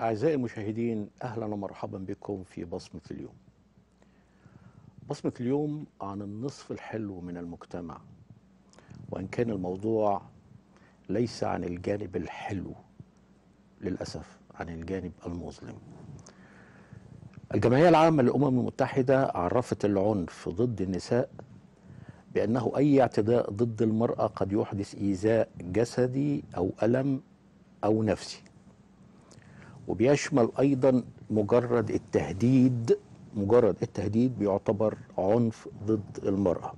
أعزائي المشاهدين أهلا ومرحبا بكم في بصمة اليوم بصمة اليوم عن النصف الحلو من المجتمع وإن كان الموضوع ليس عن الجانب الحلو للأسف عن الجانب المظلم الجمعية العامة للأمم المتحدة عرفت العنف ضد النساء بأنه أي اعتداء ضد المرأة قد يحدث إيذاء جسدي أو ألم أو نفسي وبيشمل أيضا مجرد التهديد مجرد التهديد بيعتبر عنف ضد المرأة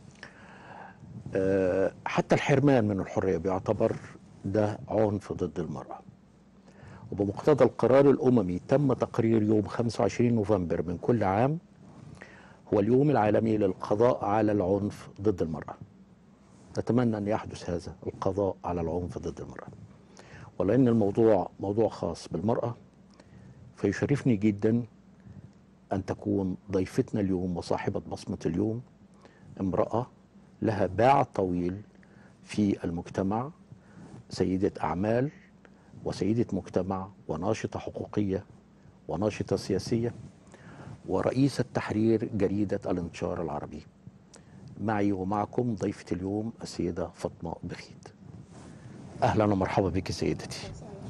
آه، حتى الحرمان من الحرية بيعتبر ده عنف ضد المرأة وبمقتضى القرار الأممي تم تقرير يوم 25 نوفمبر من كل عام هو اليوم العالمي للقضاء على العنف ضد المرأة نتمنى أن يحدث هذا القضاء على العنف ضد المرأة ولأن الموضوع موضوع خاص بالمرأة فيشرفني جدا أن تكون ضيفتنا اليوم وصاحبة بصمة اليوم امرأة لها باع طويل في المجتمع سيدة أعمال وسيدة مجتمع وناشطة حقوقية وناشطة سياسية ورئيسة تحرير جريدة الانتشار العربي معي ومعكم ضيفة اليوم السيدة فاطمة بخيت أهلا ومرحبا بك سيدتي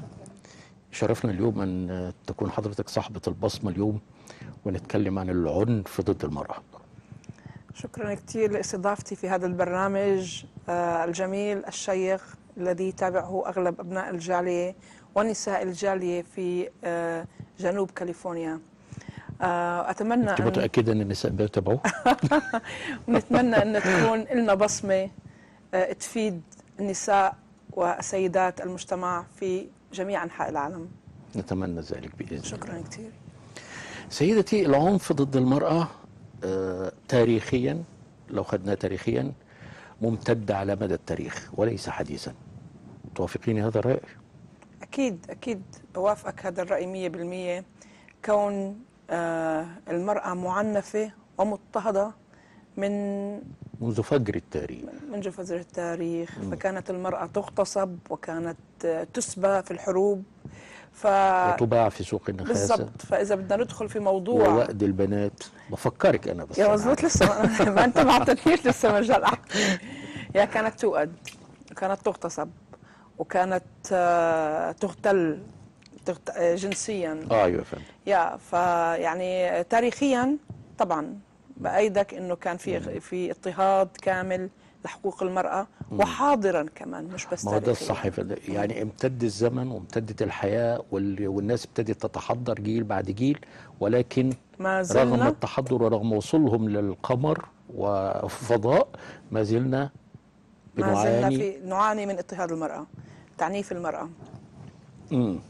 شرفنا اليوم أن تكون حضرتك صاحبة البصمة اليوم ونتكلم عن العنف ضد المرأة شكرا كثير لاستضافتي في هذا البرنامج آه، الجميل الشيق الذي يتابعه اغلب ابناء الجاليه ونساء الجاليه في آه، جنوب كاليفورنيا آه، اتمنى أنت ان متأكدة أن النساء بيتابعوه؟ ونتمنى ان تكون لنا بصمه آه، تفيد النساء وسيدات المجتمع في جميع انحاء العالم نتمنى ذلك بإذن الله شكرا كثير سيدتي العنف ضد المرأة آه، تاريخيا لو خدناه تاريخيا ممتد على مدى التاريخ وليس حديثا توافقيني هذا الرأي؟ أكيد أكيد بوافقك هذا الرأي مية بالمية كون آه، المرأة معنفة ومضطهدة من منذ فجر التاريخ منذ فجر التاريخ فكانت المرأة تغتصب وكانت آه، تسبى في الحروب ف وتباع في سوق النخاسة بالضبط فإذا بدنا ندخل في موضوع ووأد البنات بفكرك أنا بس يا أنا مزبوط عارف. لسه ما أنت ما أعطيتنيش لسه مجال أحكي يا كانت تؤد وكانت تغتصب وكانت آه، تغتل تغت... آه، جنسيا آه أيوة فهمت يا فيعني تاريخيا طبعا بأيدك انه كان في في اضطهاد كامل لحقوق المرأة وحاضرا كمان مش بس ما هو ده تاريخيا الصح فده. يعني امتد الزمن وامتدت الحياة وال... والناس ابتدت تتحضر جيل بعد جيل ولكن ما رغم زلنا التحضر ورغم وصولهم للقمر وفضاء ما زلنا ما زلنا بنعاني في نعاني من اضطهاد المرأة تعنيف المرأة مم.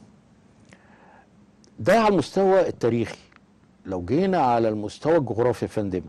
ده على المستوى التاريخي لو جينا على المستوى الجغرافي يا فندم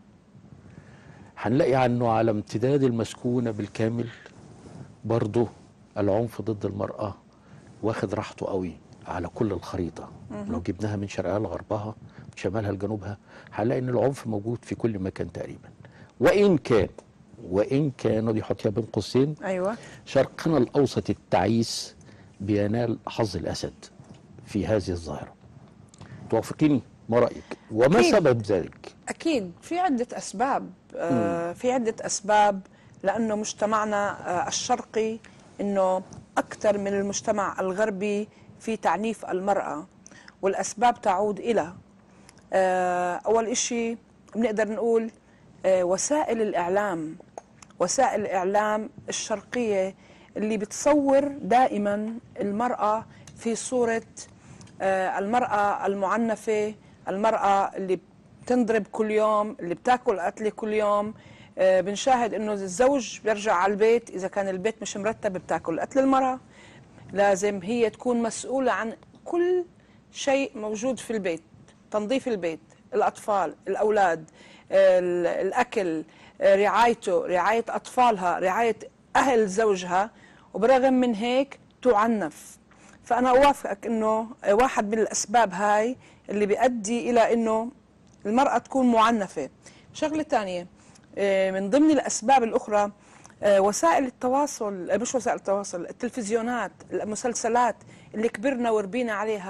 هنلاقي عنه على امتداد المسكونة بالكامل برضه العنف ضد المرأة واخد راحته قوي على كل الخريطة لو جبناها من شرقها لغربها من شمالها لجنوبها هنلاقي ان العنف موجود في كل مكان تقريبا وان كان وان كان ودي حطيها بين قوسين ايوه شرقنا الأوسط التعيس بينال حظ الأسد في هذه الظاهرة توافقيني ما رأيك وما أكيد. سبب ذلك اكيد في عدة اسباب آه في عدة اسباب لانه مجتمعنا آه الشرقي انه اكثر من المجتمع الغربي في تعنيف المرأة والاسباب تعود الى آه اول اشي بنقدر نقول آه وسائل الاعلام وسائل الاعلام الشرقيه اللي بتصور دائما المراه في صوره آه، المراه المعنفه المراه اللي بتنضرب كل يوم اللي بتاكل قتله كل يوم آه، بنشاهد انه الزوج بيرجع على البيت اذا كان البيت مش مرتب بتاكل قتل المراه لازم هي تكون مسؤوله عن كل شيء موجود في البيت تنظيف البيت الأطفال الأولاد ال- الأكل رعايته رعاية أطفالها رعاية أهل زوجها وبرغم من هيك تعنف فأنا أوافقك أنه واحد من الأسباب هاي اللي بيؤدي إلى أنه المرأة تكون معنفة شغلة تانية آه، من ضمن الأسباب الأخرى آه، وسائل التواصل آه، مش وسائل التواصل التلفزيونات المسلسلات اللي كبرنا وربينا عليها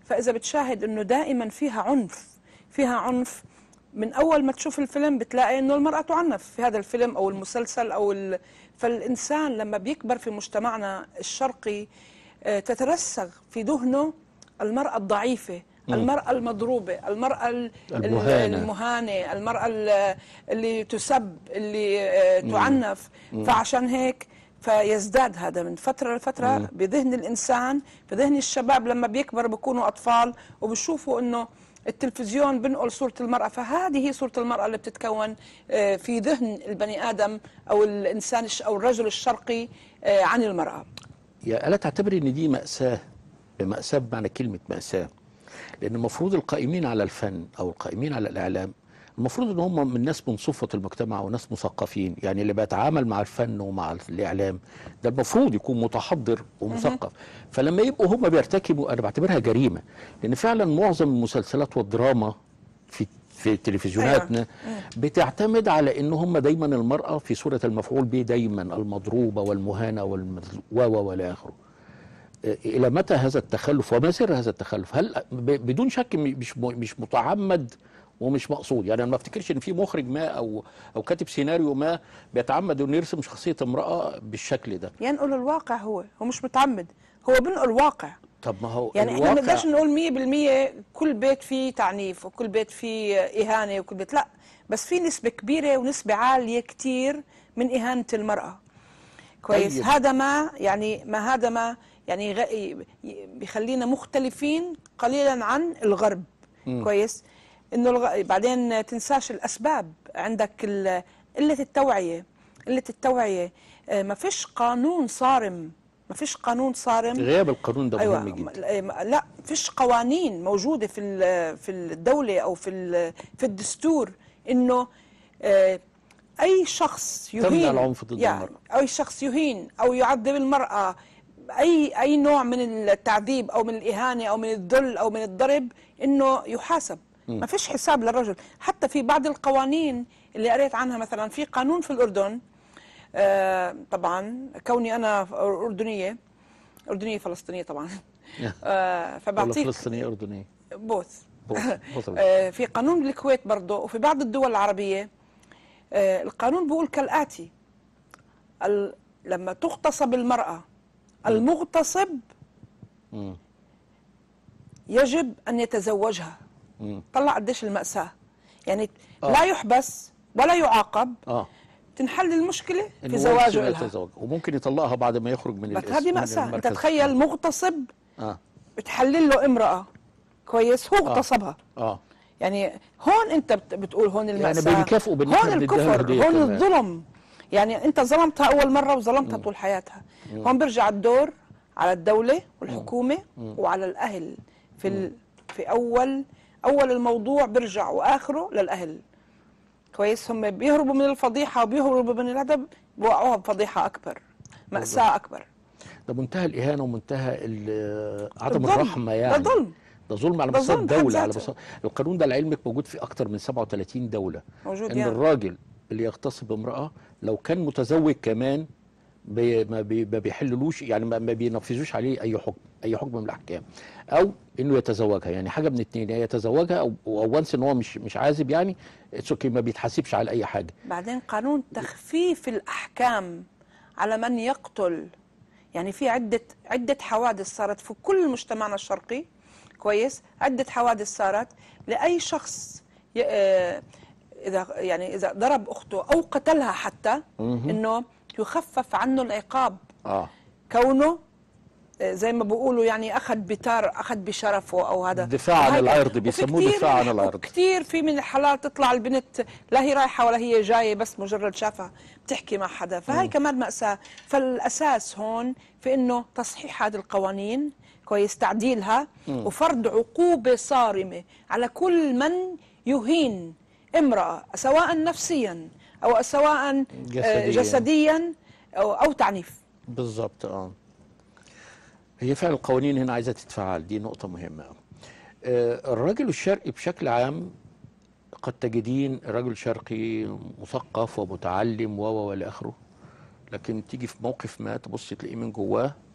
فاذا بتشاهد انه دائما فيها عنف فيها عنف من اول ما تشوف الفيلم بتلاقي انه المراه تعنف في هذا الفيلم او المسلسل او ال... فالانسان لما بيكبر في مجتمعنا الشرقي آه، تترسخ في ذهنه المراه الضعيفه المرأة المضروبة المرأة ال- ال- المهانة. المهانة المرأة ال- اللي تسب اللي آه، تعنف فعشان هيك فيزداد هذا من فترة لفترة بذهن الإنسان في ذهن الشباب لما بيكبر بيكونوا أطفال وبشوفوا إنه التلفزيون بنقل صورة المرأة فهذه هي صورة المرأة اللي بتتكون آه، في ذهن البني آدم أو الإنسان الش- أو الرجل الشرقي آه، عن المرأة يا ألا تعتبري ان دي مأساة مأساة بمعنى كلمة مأساة لأن المفروض القائمين على الفن أو القائمين على الإعلام المفروض ان هم من ناس من صفة المجتمع وناس مثقفين يعني اللي بيتعامل مع الفن ومع الاعلام ده المفروض يكون متحضر ومثقف فلما يبقوا هم بيرتكبوا انا بعتبرها جريمة لان فعلا معظم المسلسلات والدراما في في تلفزيوناتنا بتعتمد على ان هم دايما المرأة في صورة المفعول به دايما المضروبة والمهانة والمذل- و و والى اخره الى متى هذا التخلف وما سر هذا التخلف هل ب- بدون شك م- مش م- مش متعمد ومش مقصود يعني انا ما افتكرش ان في مخرج ما او او كاتب سيناريو ما بيتعمد انه يرسم شخصيه امراه بالشكل ده ينقل الواقع هو هو مش متعمد هو بنقل واقع طب ما هو يعني احنا ما الواقع- بنقدرش نقول 100% كل بيت فيه تعنيف وكل بيت فيه اهانه وكل بيت لا بس في نسبه كبيره ونسبه عاليه كتير من اهانه المراه كويس طيب. هذا ما يعني ما هذا ما يعني غ- ي- بيخلينا مختلفين قليلا عن الغرب كويس انه الغ... بعدين تنساش الاسباب عندك ال- قله التوعيه قله التوعيه آه، ما فيش قانون صارم ما فيش قانون صارم غياب القانون ده ايوه مهم جدا م- لا فيش قوانين موجوده في ال- في الدوله او في ال- في الدستور انه آه، اي شخص تمنع يهين العنف ضد يعني المرأة. اي شخص يهين او يعذب المراه اي اي نوع من التعذيب او من الاهانه او من الذل او من الضرب انه يحاسب ما فيش حساب للرجل حتى في بعض القوانين اللي قريت عنها مثلا في قانون في الاردن آه، طبعا كوني انا اردنيه اردنيه فلسطينيه طبعا آه، ولا فبعطيك فلسطينيه اردنيه بوث بوث. بوث. آه، في قانون الكويت برضه وفي بعض الدول العربية آه، القانون بيقول كالآتي ال- لما تغتصب المرأة المغتصب مم. يجب أن يتزوجها مم. طلع قديش المأساة يعني آه. لا يحبس ولا يعاقب اه تنحل المشكلة في إنه زواجه وقت لها يتزوج وممكن يطلقها بعد ما يخرج من بس الاسم هذه من مأساة أنت المركز. تخيل مغتصب اه بتحلل له امرأة كويس هو اغتصبها اه يعني هون انت بت- بتقول هون المأساة بيكافئوا بإن هون إحنا بنديها الكفر هدية هون كمان. الظلم يعني انت ظلمتها اول مرة وظلمتها طول حياتها هون بيرجع الدور على الدولة والحكومة وعلى الاهل في ال... في اول اول الموضوع بيرجع واخره للاهل كويس هم بيهربوا من الفضيحة وبيهربوا من الادب بوقعوها بفضيحة اكبر مأساة اكبر ده منتهى الاهانه ومنتهى ال- عدم الظلم. الرحمه ده يعني ظلم ده ظلم على ده مستوى ظلم بحد الدوله على ذاته. مستوى القانون ده لعلمك موجود في اكتر من 37 دوله موجود ان يعني الراجل اللي يغتصب امراه لو كان متزوج كمان بي ما, بي ما بيحللوش يعني ما, ما بينفذوش عليه اي حكم اي حكم من الاحكام او انه يتزوجها يعني حاجه من اتنين يا يتزوجها او او وانس ان هو مش مش عازب يعني اتس اوكي ما بيتحاسبش على اي حاجه بعدين قانون تخفيف الأحكام على من يقتل يعني في عدة عدة حوادث صارت في كل مجتمعنا الشرقي كويس عدة حوادث صارت لأي شخص ي- آه، إذا يعني إذا ضرب أخته أو قتلها حتى إنه يخفف عنه العقاب اه كونه آه، زي ما بيقولوا يعني اخذ بتار اخذ بشرفه او هذا دفاع عن وهيك- العرض، وفي بيسموه كتير دفاع من- عن العرض. كثير في من الحالات تطلع البنت لا هي رايحه ولا هي جايه بس مجرد شافها بتحكي مع حدا فهي كمان ماساه فالاساس هون في انه تصحيح هذه القوانين كويس تعديلها وفرض عقوبه صارمه على كل من يهين امراه سواء نفسيا او سواء آه، جسدياً. جسديا او, أو تعنيف بالظبط اه هي فعلا القوانين هنا عايزه تتفعل دي نقطه مهمه أوي. آه الرجل الشرقي بشكل عام قد تجدين رجل شرقي مثقف ومتعلم و و والى اخره لكن تيجي في موقف ما تبص تلاقيه من جواه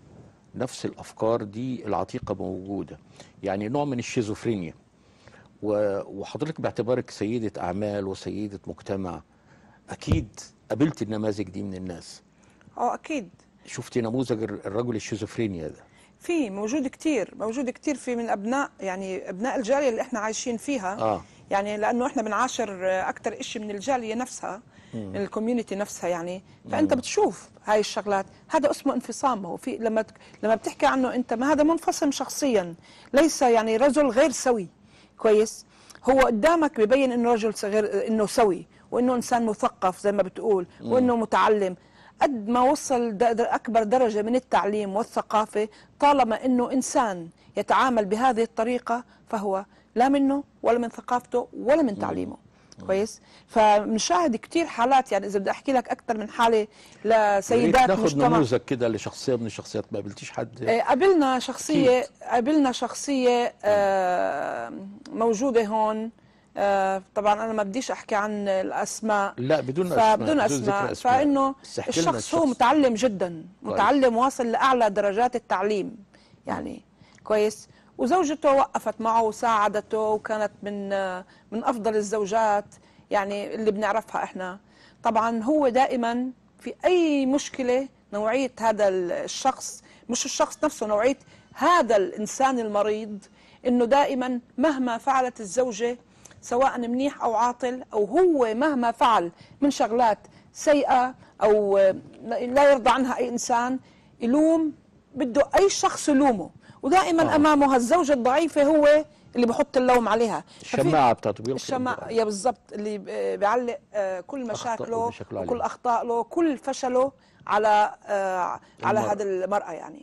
نفس الافكار دي العتيقه موجوده يعني نوع من الشيزوفرينيا و- وحضرتك باعتبارك سيده اعمال وسيده مجتمع اكيد قابلت النماذج دي من الناس اه اكيد شفتي نموذج الر- الرجل الشيزوفرينيا ده في موجود كتير موجود كتير في من ابناء يعني ابناء الجاليه اللي احنا عايشين فيها اه يعني لانه احنا بنعاشر اكثر شيء من الجاليه نفسها الكوميونتي نفسها يعني فانت بتشوف هاي الشغلات هذا اسمه انفصام هو في لما ت- لما بتحكي عنه انت ما هذا منفصم شخصيا ليس يعني رجل غير سوي كويس هو قدامك ببين انه رجل غير انه سوي وانه انسان مثقف زي ما بتقول وانه متعلم قد ما وصل د- د- اكبر درجه من التعليم والثقافه طالما انه انسان يتعامل بهذه الطريقه فهو لا منه ولا من ثقافته ولا من تعليمه كويس فبنشاهد كثير حالات يعني اذا بدي احكي لك اكثر من حاله يا لسيدات ريت ناخد مجتمع نموذج كده لشخصيه من الشخصيات ما قابلتيش حد آه، قابلنا شخصية قابلنا شخصية آه، موجودة هون آه، طبعا أنا ما بديش أحكي عن الأسماء لا بدون اسماء فبدون ذكر أسماء فإنه بس احكي لنا الشخص هو متعلم جدا متعلم واصل لأعلى درجات التعليم يعني كويس وزوجته وقفت معه وساعدته وكانت من آه، من أفضل الزوجات يعني اللي بنعرفها إحنا طبعا هو دائما في أي مشكلة نوعية هذا الشخص مش الشخص نفسه نوعية هذا الإنسان المريض إنه دائما مهما فعلت الزوجة سواء منيح أو عاطل أو هو مهما فعل من شغلات سيئة أو لا يرضى عنها أي إنسان يلوم بده أي شخص يلومه ودائما آه. آه. أمامه هالزوجة الضعيفة هو اللي بحط اللوم عليها ففي- الشماعه بتاعته بيلقي الشماعة يا بالضبط اللي ب- بيعلق آه، كل مشاكله ومشاكله وكل عليه. اخطاء له كل فشله على آه، على المرأة. هذا المرأة يعني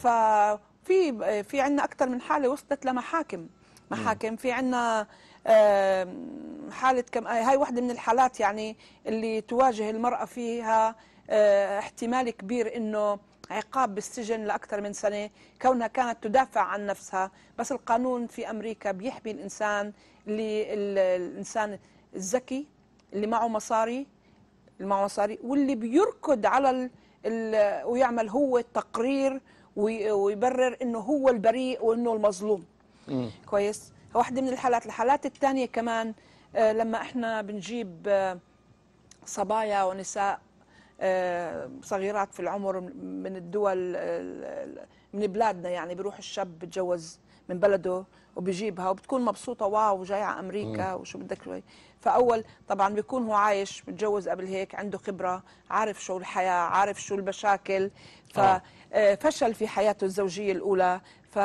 ففي آه، في عندنا اكثر من حالة وصلت لمحاكم محاكم في عندنا آه، حالة كم آه، هاي واحدة من الحالات يعني اللي تواجه المرأة فيها آه، احتمال كبير انه عقاب بالسجن لاكثر من سنه كونها كانت تدافع عن نفسها بس القانون في امريكا بيحمي الانسان اللي ال- الانسان الذكي اللي معه مصاري اللي معه مصاري واللي بيركض على ال ال ويعمل هو التقرير وي- ويبرر انه هو البريء وانه المظلوم مم. كويس واحدة من الحالات الحالات الثانية كمان آه، لما احنا بنجيب آه، صبايا ونساء آه، صغيرات في العمر من الدول ال- ال- من بلادنا يعني بيروح الشاب بتجوز من بلده وبيجيبها وبتكون مبسوطة واو جاي على أمريكا وشو بدك شوي فأول طبعا بيكون هو عايش متجوز قبل هيك عنده خبرة عارف شو الحياة عارف شو المشاكل آه. ففشل في حياته الزوجية الأولى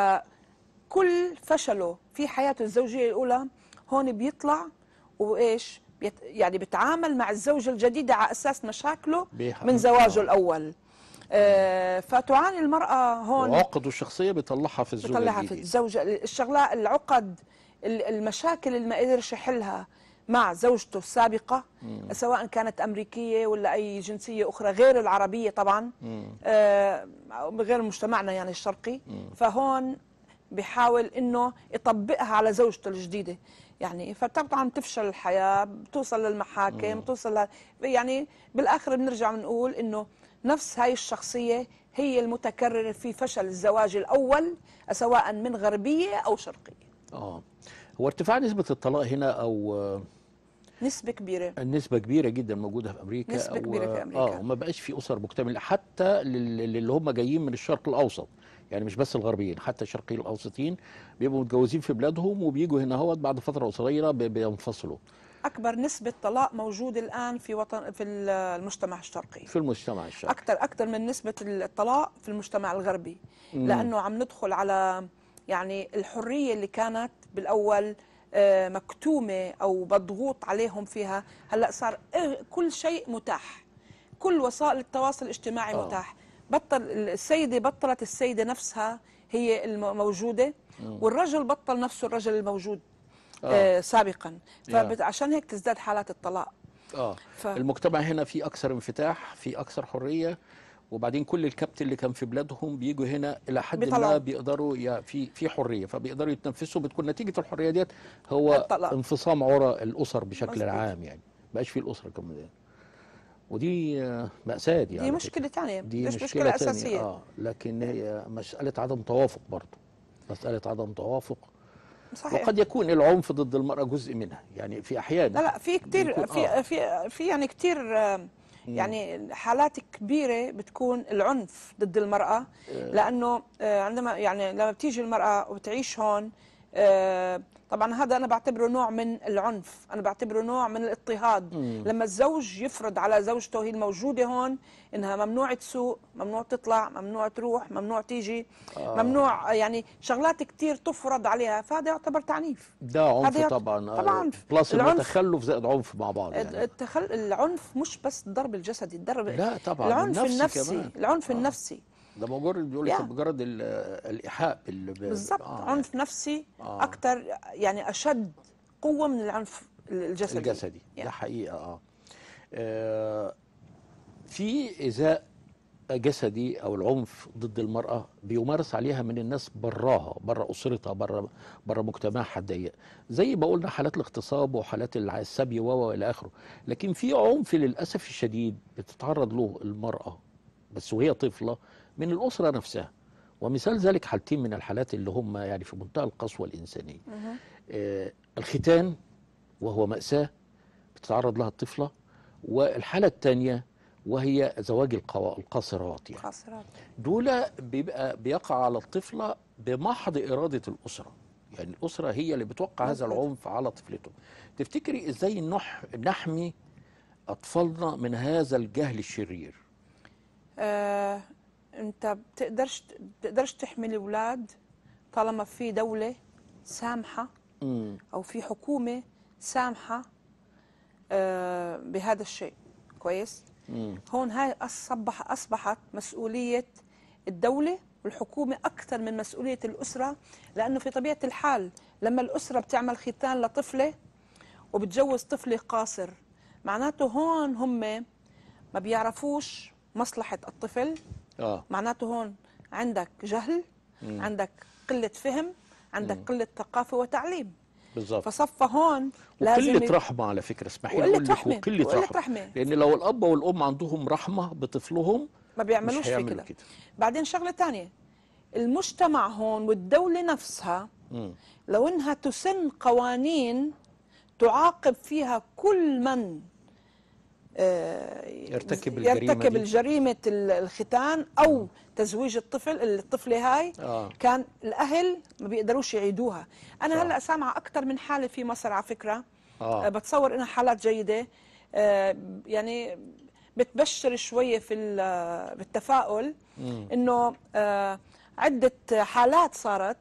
فكل فشله في حياته الزوجية الأولى هون بيطلع وإيش بيت يعني بيتعامل مع الزوجة الجديدة على أساس مشاكله بيح- من زواجه آه. الأول آه، فتعاني المرأة هون وعقده الشخصية بيطلعها في الزوجة بيطلعها في الجديدة الزوجة الشغلات العقد ال- المشاكل اللي ما قدرش يحلها مع زوجته السابقة سواء كانت أمريكية ولا أي جنسية أخرى غير العربية طبعا آه، غير مجتمعنا يعني الشرقي فهون بيحاول انه يطبقها على زوجته الجديده يعني فطبعا تفشل الحياه بتوصل للمحاكم بتوصل ل... يعني بالاخر بنرجع بنقول انه نفس هاي الشخصيه هي المتكرره في فشل الزواج الاول سواء من غربيه او شرقيه اه هو ارتفاع نسبة الطلاق هنا أو آه، نسبه كبيره النسبة كبيرة جدا موجودة في أمريكا نسبة أو- كبيرة في أمريكا. اه وما بقاش في أسر مكتملة حتى لل- اللي هم جايين من الشرق الأوسط يعني مش بس الغربيين حتى الشرقيين الأوسطيين بيبقوا متجوزين في بلادهم وبيجوا هنا هوت بعد فترة قصيرة بي- بينفصلوا اكبر نسبه طلاق موجوده الان في وطن في المجتمع الشرقي في المجتمع الشرقي اكثر اكثر من نسبه الطلاق في المجتمع الغربي لانه عم ندخل على يعني الحريه اللي كانت بالاول آه، مكتومه او مضغوط عليهم فيها هلا صار إيه كل شيء متاح كل وسائل التواصل الاجتماعي آه. متاح بطل السيده بطلت السيده نفسها هي الموجوده والرجل بطل نفسه الرجل الموجود آه. آه. سابقا يا. فعشان هيك تزداد حالات الطلاق اه ف- المجتمع هنا فيه اكثر انفتاح فيه اكثر حريه وبعدين كل الكبت اللي كان في بلادهم بيجوا هنا الى حد ما بيطلعوا. بيقدروا يا في في حريه فبيقدروا يتنفسوا بتكون نتيجه الحريه ديت هو الطلاق. انفصام عرى الاسر بشكل مظبوط. عام يعني بقاش في الاسره كمان ودي آه، مأساة دي دي على مشكله فكرة. ثانيه دي مش مشكلة, مشكله تانية اساسيه اه لكن هي مسألة عدم توافق برضه مسألة عدم توافق صحيح وقد يكون العنف ضد المرأة جزء منها يعني في أحيان لا لا في كتير بيكون- في آه. في في يعني كتير آه، يعني حالات كبيره بتكون العنف ضد المراه لانه آه، عندما يعني لما بتيجي المراه وبتعيش هون آه، طبعا هذا انا بعتبره نوع من العنف انا بعتبره نوع من الاضطهاد لما الزوج يفرض على زوجته هي الموجوده هون انها ممنوع تسوق ممنوع تطلع ممنوع تروح ممنوع تيجي ممنوع يعني شغلات كتير تفرض عليها فهذا يعتبر تعنيف ده عنف هذا يعت- طبعا آه، طبعاً عنف. بلس العنف- المتخلف زائد عنف مع بعض يعني التخل... العنف مش بس الضرب الجسدي الضرب لا طبعاً، العنف النفسي النفسي كمان. العنف آه. النفسي ده مجرد بيقول لك يا. مجرد ال- الإيحاء بال- ب- بالضبط آه، عنف نفسي آه. اكثر يعني اشد قوه من العنف الجسدي الجسدي يا. ده حقيقة اه آه، في إزاء جسدي أو العنف ضد المرأة بيمارس عليها من الناس براها بره أسرتها بره بره مجتمعها الضيق زي ما قلنا حالات الاغتصاب وحالات الع- السبي و إلى آخره لكن في عنف للأسف الشديد بتتعرض له المرأة بس وهي طفلة من الأسرة نفسها ومثال ذلك حالتين من الحالات اللي هم يعني في منتهى القسوة الإنسانية آه الختان وهو مأساة بتتعرض لها الطفلة والحالة الثانية وهي زواج القوا- القاصرات يعني خاسرات دول بيبقى بيقع على الطفلة بمحض إرادة الأسرة يعني الأسرة هي اللي بتوقع هذا مظبوط. العنف على طفلته تفتكري إزاي نح نحمي أطفالنا من هذا الجهل الشرير آه، انت بتقدرش بتقدرش تحمي الاولاد طالما في دوله سامحه مم. او في حكومه سامحه آه، بهذا الشيء كويس مم. هون هاي اصبح اصبحت مسؤوليه الدوله والحكومه اكثر من مسؤوليه الاسره لانه في طبيعه الحال لما الاسره بتعمل ختان لطفله وبتجوز طفله قاصر معناته هون هم ما بيعرفوش مصلحه الطفل آه معناته هون عندك جهل مم. عندك قله فهم عندك قله ثقافه وتعليم بالظبط فصفى هون لازم وقلة يب- رحمة على فكرة اسمحي لي وقلة أقول لك رحمة، وقلة وقلة رحمة رحمة. لأن لو الأب والأم عندهم رحمة بطفلهم ما بيعملوش مش في هيعملوا كده كده. بعدين شغله تانية المجتمع هون والدوله نفسها مم. لو انها تسن قوانين تعاقب فيها كل من آه، يرتكب الجريمة يرتكب دي. الجريمة ال- الختان أو تزويج الطفل الطفلة هاي آه. كان الأهل ما بيقدروش يعيدوها أنا صح. هلأ سامعة أكثر من حالة في مصر على فكرة آه. آه، بتصور إنها حالات جيدة آه، يعني بتبشر شوية في ال- بالتفاؤل إنه آه، عدة حالات صارت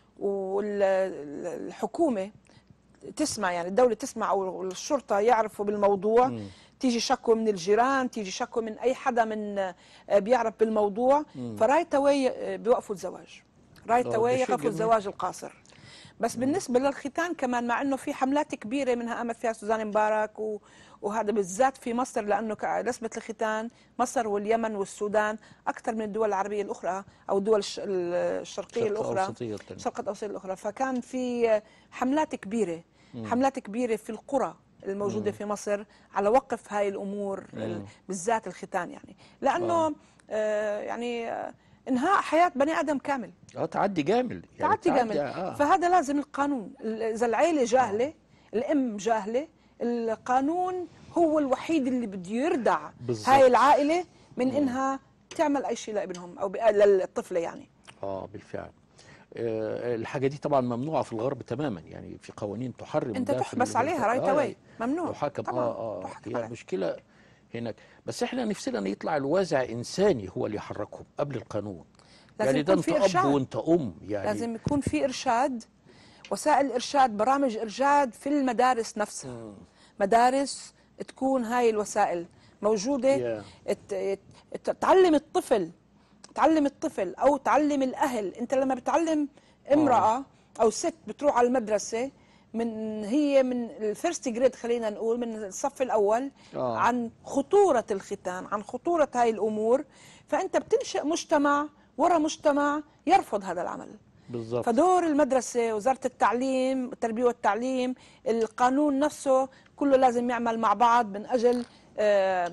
والحكومة تسمع يعني الدولة تسمع أو الشرطة يعرفوا بالموضوع تيجي شكوى من الجيران تيجي شكوى من أي حدا من آه، بيعرف بالموضوع فرايت اواي بيوقفوا الزواج رايت آه، اواي ده شيء يقفوا جميل. الزواج القاصر بس بالنسبة للختان كمان مع انه في حملات كبيرة منها قامت فيها سوزان مبارك و... وهذا بالذات في مصر لانه ك- نسبة الختان مصر واليمن والسودان اكثر من الدول العربية الاخرى او الدول الش... الشرقية الشرق الاخرى الأوسطية التانية. الشرق الاوسط الاخرى فكان في حملات كبيره حملات كبيره في القرى الموجوده في مصر على وقف هاي الامور ال- بالذات الختان يعني لانه آه يعني آه انهاء حياه بني ادم كامل اه تعدي جامد يعني تعدي جامد آه. فهذا لازم القانون ال- اذا العيله جاهله الام جاهله القانون هو الوحيد اللي بده يردع بالضبط. هاي العائله من انها تعمل اي شيء لابنهم او ب- للطفله يعني اه بالفعل آه الحاجه دي طبعا ممنوعه في الغرب تماما يعني في قوانين تحرم انت ده في تحبس ال- عليها رايت آه اواي ممنوع محاكم طبعاً، اه اه تحكم هي عليها. المشكله هناك بس احنا نفسنا ان يطلع الوازع انساني هو اللي يحركهم قبل القانون لازم يعني ده يكون انت في اب إرشاد. وانت ام يعني لازم يكون في ارشاد وسائل ارشاد برامج ارشاد في المدارس نفسها مدارس تكون هاي الوسائل موجوده Yeah. ت- ت- تعلم الطفل تعلم الطفل او تعلم الاهل انت لما بتعلم امراه او ست بتروح على المدرسه من هي من الفيرست جريد خلينا نقول من الصف الاول آه. عن خطوره الختان عن خطوره هاي الامور فانت بتنشئ مجتمع ورا مجتمع يرفض هذا العمل بالظبط فدور المدرسة وزارة التعليم التربية والتعليم القانون نفسه كله لازم يعمل مع بعض من أجل آه،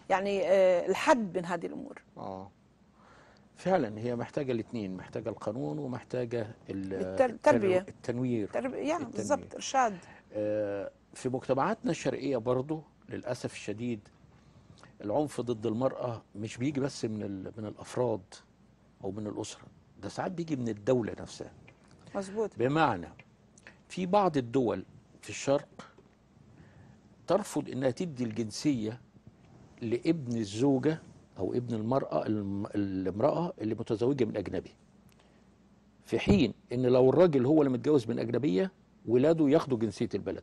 يعني آه، الحد من هذه الامور اه فعلا هي محتاجه الاثنين محتاجه القانون ومحتاجه ال- التر- التربية. التنوير ترب- يعني التنمية. بالضبط ارشاد آه، في مجتمعاتنا الشرقيه برضو للاسف الشديد العنف ضد المراه مش بيجي بس من ال- من الافراد او من الاسره ده ساعات بيجي من الدوله نفسها مزبوط بمعنى في بعض الدول في الشرق ترفض انها تدي الجنسيه لابن الزوجه او ابن المراه الم- الامراه اللي متزوجه من اجنبي في حين ان لو الراجل هو اللي متجوز من اجنبيه ولاده ياخدوا جنسيه البلد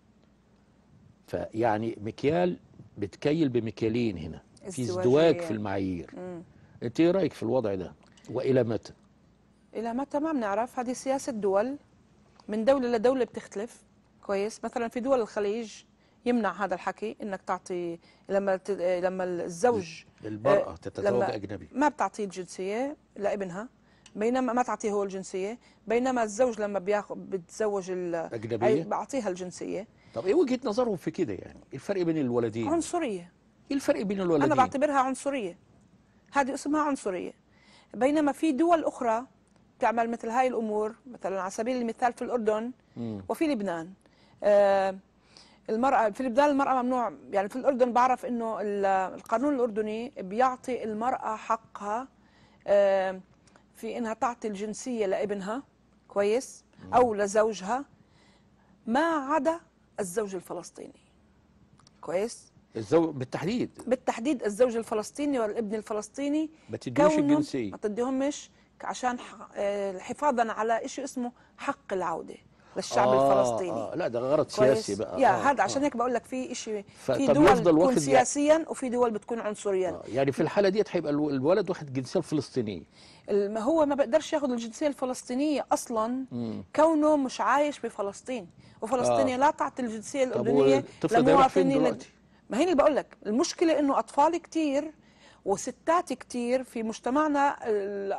فيعني مكيال بتكيل بمكيالين هنا في ازدواج ازدواجية. في المعايير مم. انت ايه رايك في الوضع ده والى متى الى متى ما بنعرف هذه سياسه دول من دوله لدوله بتختلف كويس مثلا في دول الخليج يمنع هذا الحكي انك تعطي لما ت... لما الزوج المراه آه، تتزوج لما- اجنبي ما بتعطيه الجنسيه لابنها بينما ما تعطيه هو الجنسيه بينما الزوج لما بياخذ بتزوج ال... اجنبيه بعطيها الجنسيه طب ايه وجهه نظرهم في كده يعني ايه الفرق بين الولدين عنصريه ايه الفرق بين الولدين انا بعتبرها عنصريه هذه اسمها عنصريه بينما في دول اخرى تعمل مثل هاي الامور مثلا على سبيل المثال في الاردن مم. وفي لبنان آه، المرأة في لبنان المرأة ممنوع يعني في الأردن بعرف إنه ال- القانون الأردني بيعطي المرأة حقها آه، في إنها تعطي الجنسية لابنها كويس أو لزوجها ما عدا الزوج الفلسطيني كويس الزوج بالتحديد بالتحديد الزوج الفلسطيني والابن الفلسطيني ما تديوش كونهم الجنسيه ما تديهمش عشان ح- آه، حفاظا على شيء اسمه حق العودة للشعب آه الفلسطيني آه لا ده غرض كويس سياسي بقى يا آه هذا عشان آه. هيك بقول لك في شيء ف- في طب دول يفضل بتكون واخد سياسيا وفي دول بتكون عنصريا آه يعني في الحاله ديت هيبقى الو- الولد واخد الجنسيه الفلسطينيه الم- هو ما بقدرش ياخذ الجنسيه الفلسطينيه اصلا مم. كونه مش عايش بفلسطين وفلسطين آه. لا تعطي الجنسيه طب الاردنيه والطفل ده يروح فين لمواطنين دلوقتي؟ ما هي اللي بقول لك المشكله انه اطفال كتير وستات كتير في مجتمعنا ال-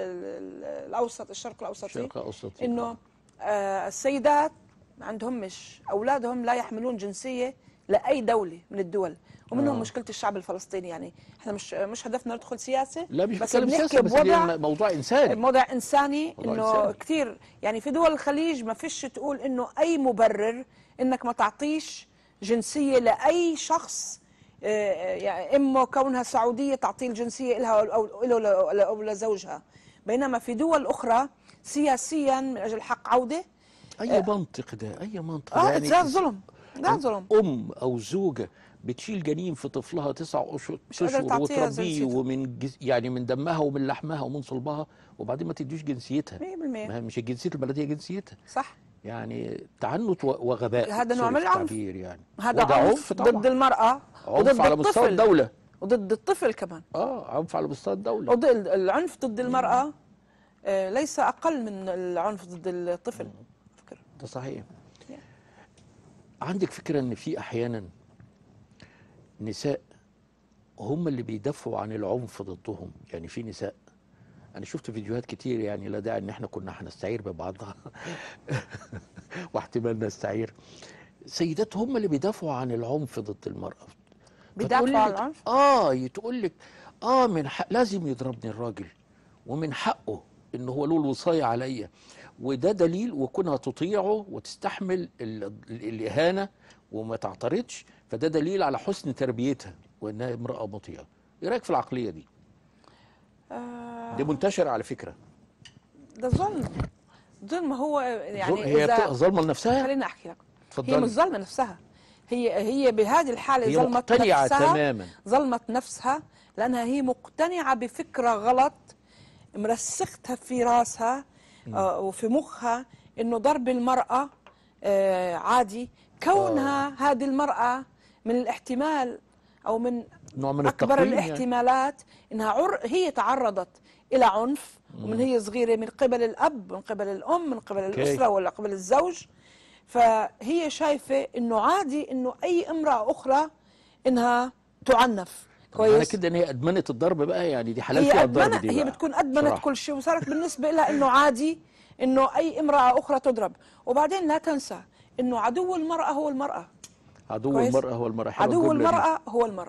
ال- الاوسط الشرق الاوسطي شرق اوسطي انه آه السيدات ما عندهمش اولادهم لا يحملون جنسيه لاي دوله من الدول ومنهم آه. مشكله الشعب الفلسطيني يعني احنا مش مش هدفنا ندخل سياسه لا مش بس بتكلم بنحكي سياسه بس بوضع دي موضوع انساني موضوع انساني موضوع انه إنساني. كثير يعني في دول الخليج ما فيش تقول انه اي مبرر انك ما تعطيش جنسيه لاي شخص آه، يعني امه كونها سعوديه تعطيه الجنسيه لها او له او لزوجها بينما في دول اخرى سياسيا من اجل حق عوده اي منطق ده اي منطق اه ده ده ظلم ده ظلم ام او زوجه بتشيل جنين في طفلها تسع اشهر مش قادرة اشهر تعطيها وتربيه جنسيتها. ومن جز... يعني من دمها ومن لحمها ومن صلبها وبعدين ما تديش جنسيتها 100% ما هي مش الجنسيه البلديه جنسيتها صح يعني تعنت و- وغباء هذا نوع سوري من في العنف. التعبير يعني هذا وده عنف طبعا ضد المراه وضد عنف على مستوى الطفل الدوله وضد الطفل كمان اه عنف على مستوى الدوله وضد العنف ضد المرأة آه، ليس أقل من العنف ضد الطفل على فكرة ده صحيح Yeah. عندك فكرة ان في احيانا نساء هم اللي بيدافعوا عن العنف ضدهم يعني في نساء انا شفت فيديوهات كتير يعني لا داعي ان احنا كنا هنستعير ببعضها واحتمال نستعير سيدات هم اللي بيدافعوا عن العنف ضد المرأة بيدافعوا فتقول عن لك- العنف؟ اه تقول لك اه من حق لازم يضربني الراجل ومن حقه ان هو له الوصايه عليا وده دليل وكونها تطيعه وتستحمل ال- ال- الاهانه وما تعترضش فده دليل على حسن تربيتها وانها امراه مطيعه ايه رايك في العقليه دي آه، دي منتشره على فكره ده ظلم ظلم هو يعني هي بتبقى إذا ظالمه لنفسها خليني أحكي لك هي اتفضلي مش ظلمة نفسها هي هي بهذه الحالة هي ظلمت مقتنعه نفسها تماما ظلمت نفسها لأنها هي مقتنعة بفكرة غلط مرسختها في راسها آه، وفي مخها إنه ضرب المرأة آه، عادي كونها هذه المرأة من الاحتمال أو من نوع من أكبر التقويم يعني. الاحتمالات إنها عر... هي تعرضت إلى عنف ومن هي صغيرة من قبل الأب من قبل الأم من قبل أوكي. الأسرة ولا قبل الزوج فهي شايفة إنه عادي إنه أي امرأة أخرى إنها تعنف معنى كويس كده ان هي ادمنت الضرب بقى يعني دي حلال هي فيها الضرب أدمنت دي هي بقى. بتكون أدمنت بصراحة. كل شيء وصارت بالنسبة لها إنه عادي إنه أي امرأة أخرى تضرب وبعدين لا تنسى إنه عدو المرأة هو المرأة عدو كويس؟ المراه هو المراه حلوة عدو الجملة دي. المرأة هو المرأة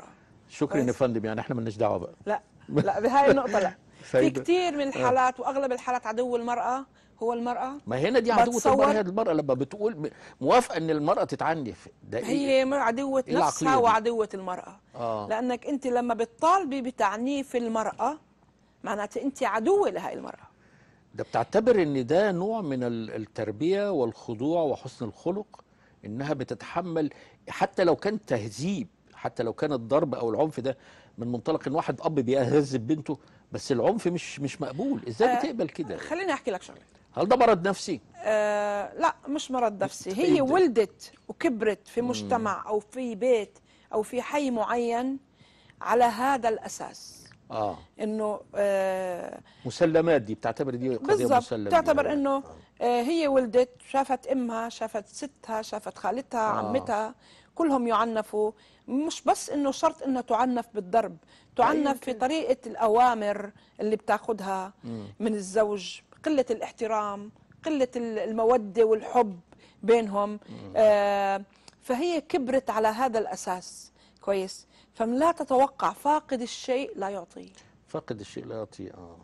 شكرا يا كويس. فندم يعني احنا مالناش دعوه بقى لا لا بهاي النقطة لا في فايدة. كثير من الحالات واغلب الحالات عدو المرأة هو المرأة ما هنا دي عدوة بتصور- المرأة هي المرأة لما بتقول م- موافقة ان المرأة تتعنف ده إيه؟ هي عدوة إيه العقلية نفسها دي؟ وعدوة المرأة اه لأنك أنت لما بتطالبي بتعنيف المرأة معناته أنت عدوة لهاي المرأة ده بتعتبر ان ده نوع من ال- التربية والخضوع وحسن الخلق انها بتتحمل حتى لو كان تهذيب حتى لو كان الضرب او العنف ده من منطلق ان واحد اب بيهذب بنته بس العنف مش مش مقبول ازاي آه، بتقبل كده خليني أحكي لك شغلة هل ده مرض نفسي آه لا مش مرض نفسي بتفيد. هي ولدت وكبرت في مجتمع أو في بيت أو في حي معين على هذا الأساس اه إنه آه مسلمات دي بتعتبر دي قضية بالضبط مسلم تعتبر بيها. انه آه، هي ولدت شافت امها شافت ستها شافت خالتها آه. عمتها كلهم يعنفوا مش بس انه شرط انها تعنف بالضرب تعنف في طريقه الاوامر اللي بتاخذها من الزوج قله الاحترام قله ال- الموده والحب بينهم آه فهي كبرت على هذا الاساس كويس فلا تتوقع فاقد الشيء لا يعطيه فقد الشيء لا يعطيه اه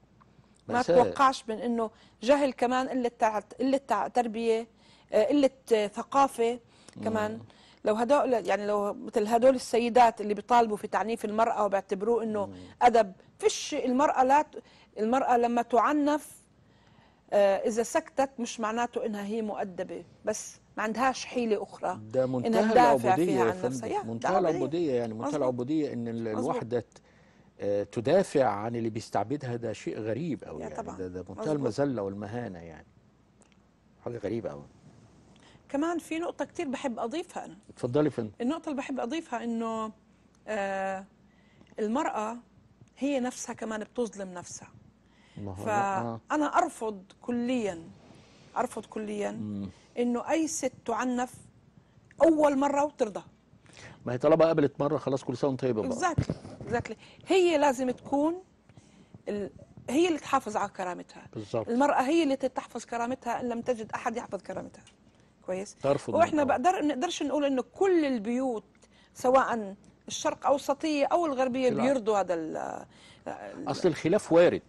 ما مأساة. تتوقعش من انه جهل كمان قله تع- قله تع- تربيه آه، قله آه، ثقافه كمان لو هدول يعني لو مثل هدول السيدات اللي بيطالبوا في تعنيف المراه وبيعتبروه انه ادب فيش المراه لا ت- المراه لما تعنف آه، اذا سكتت مش معناته انها هي مؤدبه بس ما عندهاش حيله اخرى ده إنها منتهى تدافع العبودية فيها يا عن نفسها. يا، فندم ده منتهى عبودية. العبودية يعني منتهى مظبوط. العبودية ان ال- مظبوط. الواحدة ت- آه، تدافع عن اللي بيستعبدها ده شيء غريب قوي يا يعني طبعاً. ده, ده منتهى مظبوط. المذلة والمهانة يعني حاجة غريبة قوي كمان في نقطه كتير بحب اضيفها انا اتفضلي يا فندم النقطة اللي بحب أضيفها إنه آه المرأة هي نفسها كمان بتظلم نفسها ما هو آه. فأنا أرفض كليا أرفض كليا إنه أي ست تعنف أول مرة وترضى ما هي طالما قابلت مرة خلاص كل سنة وانت طيبة بقى اكزاكتلي اكزاكتلي هي لازم تكون ال... هي اللي تحافظ على كرامتها بالظبط المرأة هي اللي تحفظ كرامتها إن لم تجد أحد يحفظ كرامتها كويس ترفض واحنا طبعاً. بقدر نقدرش نقول انه كل البيوت سواء الشرق اوسطيه او الغربيه لا. بيرضوا هذا ال- اصل الخلاف وارد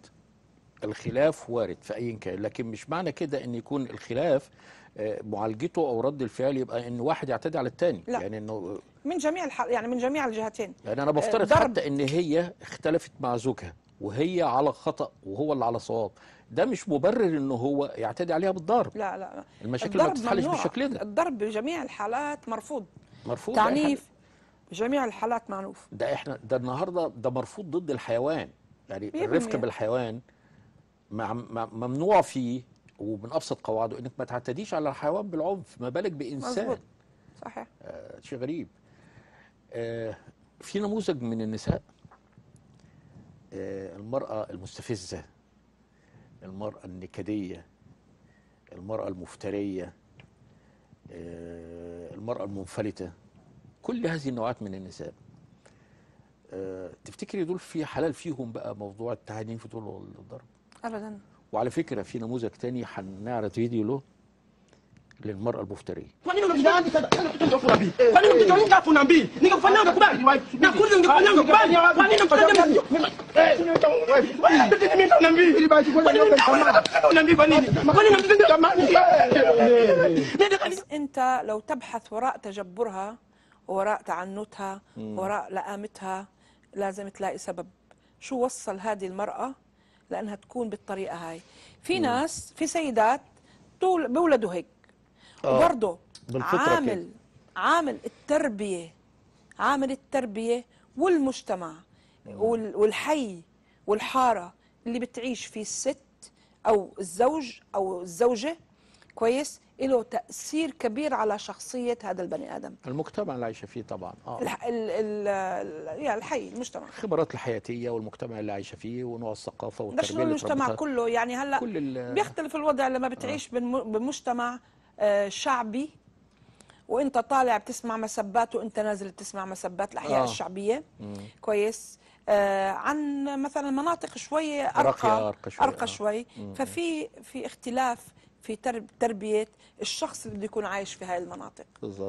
الخلاف وارد في اي كان لكن مش معنى كده ان يكون الخلاف آه، معالجته او رد الفعل يبقى ان واحد يعتدي على الثاني لا. يعني انه من جميع الح... يعني من جميع الجهتين يعني انا بفترض ضرب. حتى ان هي اختلفت مع زوجها وهي على خطأ وهو اللي على صواب ده مش مبرر ان هو يعتدي عليها بالضرب لا لا لا المشاكل ما الضرب بتتحلش ممنوع. بالشكل ده الضرب بجميع الحالات مرفوض مرفوض أي حاجة. تعنيف بجميع الحالات معنوف ده احنا ده النهارده ده مرفوض ضد الحيوان يعني مية الرفق بالمية. بالحيوان مع مع- ممنوع فيه ومن ابسط قواعده انك ما تعتديش على الحيوان بالعنف ما بالك بانسان مظبوط صحيح آه شيء غريب آه في نموذج من النساء آه المرأة المستفزة المرأة النكدية المرأة المفترية آه المرأة المنفلتة كل هذه النوعات من النساء آه تفتكري دول في حلال فيهم بقى موضوع التعنيف دول والضرب ابدا وعلى فكرة في نموذج تاني هنعرض فيديو له للمرأة المفترية Kwa nini unamjani tena? Tena kutunja funabii. Kwa nini mkitonga afu nabii? Ningekufanyia ungekubali. Na kuzi ungekufanyia ungekubali. Kwa nini mfanyia mimi? Eh, mimi ndo nabii. Ili basi kwa nini nabii kwa nini? Kwa nini nabii jamani? Nenda kanisa. بس انت لو تبحث وراء تجبرها وراء تعنتها وراء لآمتها لازم تلاقي سبب شو وصل هذه المرأة لأنها تكون بالطريقة هاي في ناس في سيدات طول بولدوا هيك آه، وبرضه بالفطرة عامل كده. عامل التربية عامل التربية والمجتمع وال- والحي والحارة اللي بتعيش فيه الست أو الزوج أو الزوجة كويس له تأثير كبير على شخصية هذا البني آدم المجتمع اللي عايشة فيه طبعا اه الح... ال... ال... ال... يعني الحي المجتمع الخبرات الحياتية والمجتمع اللي عايشة فيه ونوع الثقافة بدناش والتربية نقول اللي المجتمع اتربتها. كله يعني هلا كل ال- بيختلف الوضع لما بتعيش بم- بمجتمع آه، شعبي وانت طالع بتسمع مسبات وانت نازل بتسمع مسبات الاحياء آه. الشعبيه كويس آه عن مثلا مناطق شويه ارقى راقية، أرقى شوي، ارقى آه. شوي ففي في اختلاف في ترب تربيه الشخص اللي بده يكون عايش في هاي المناطق بالظبط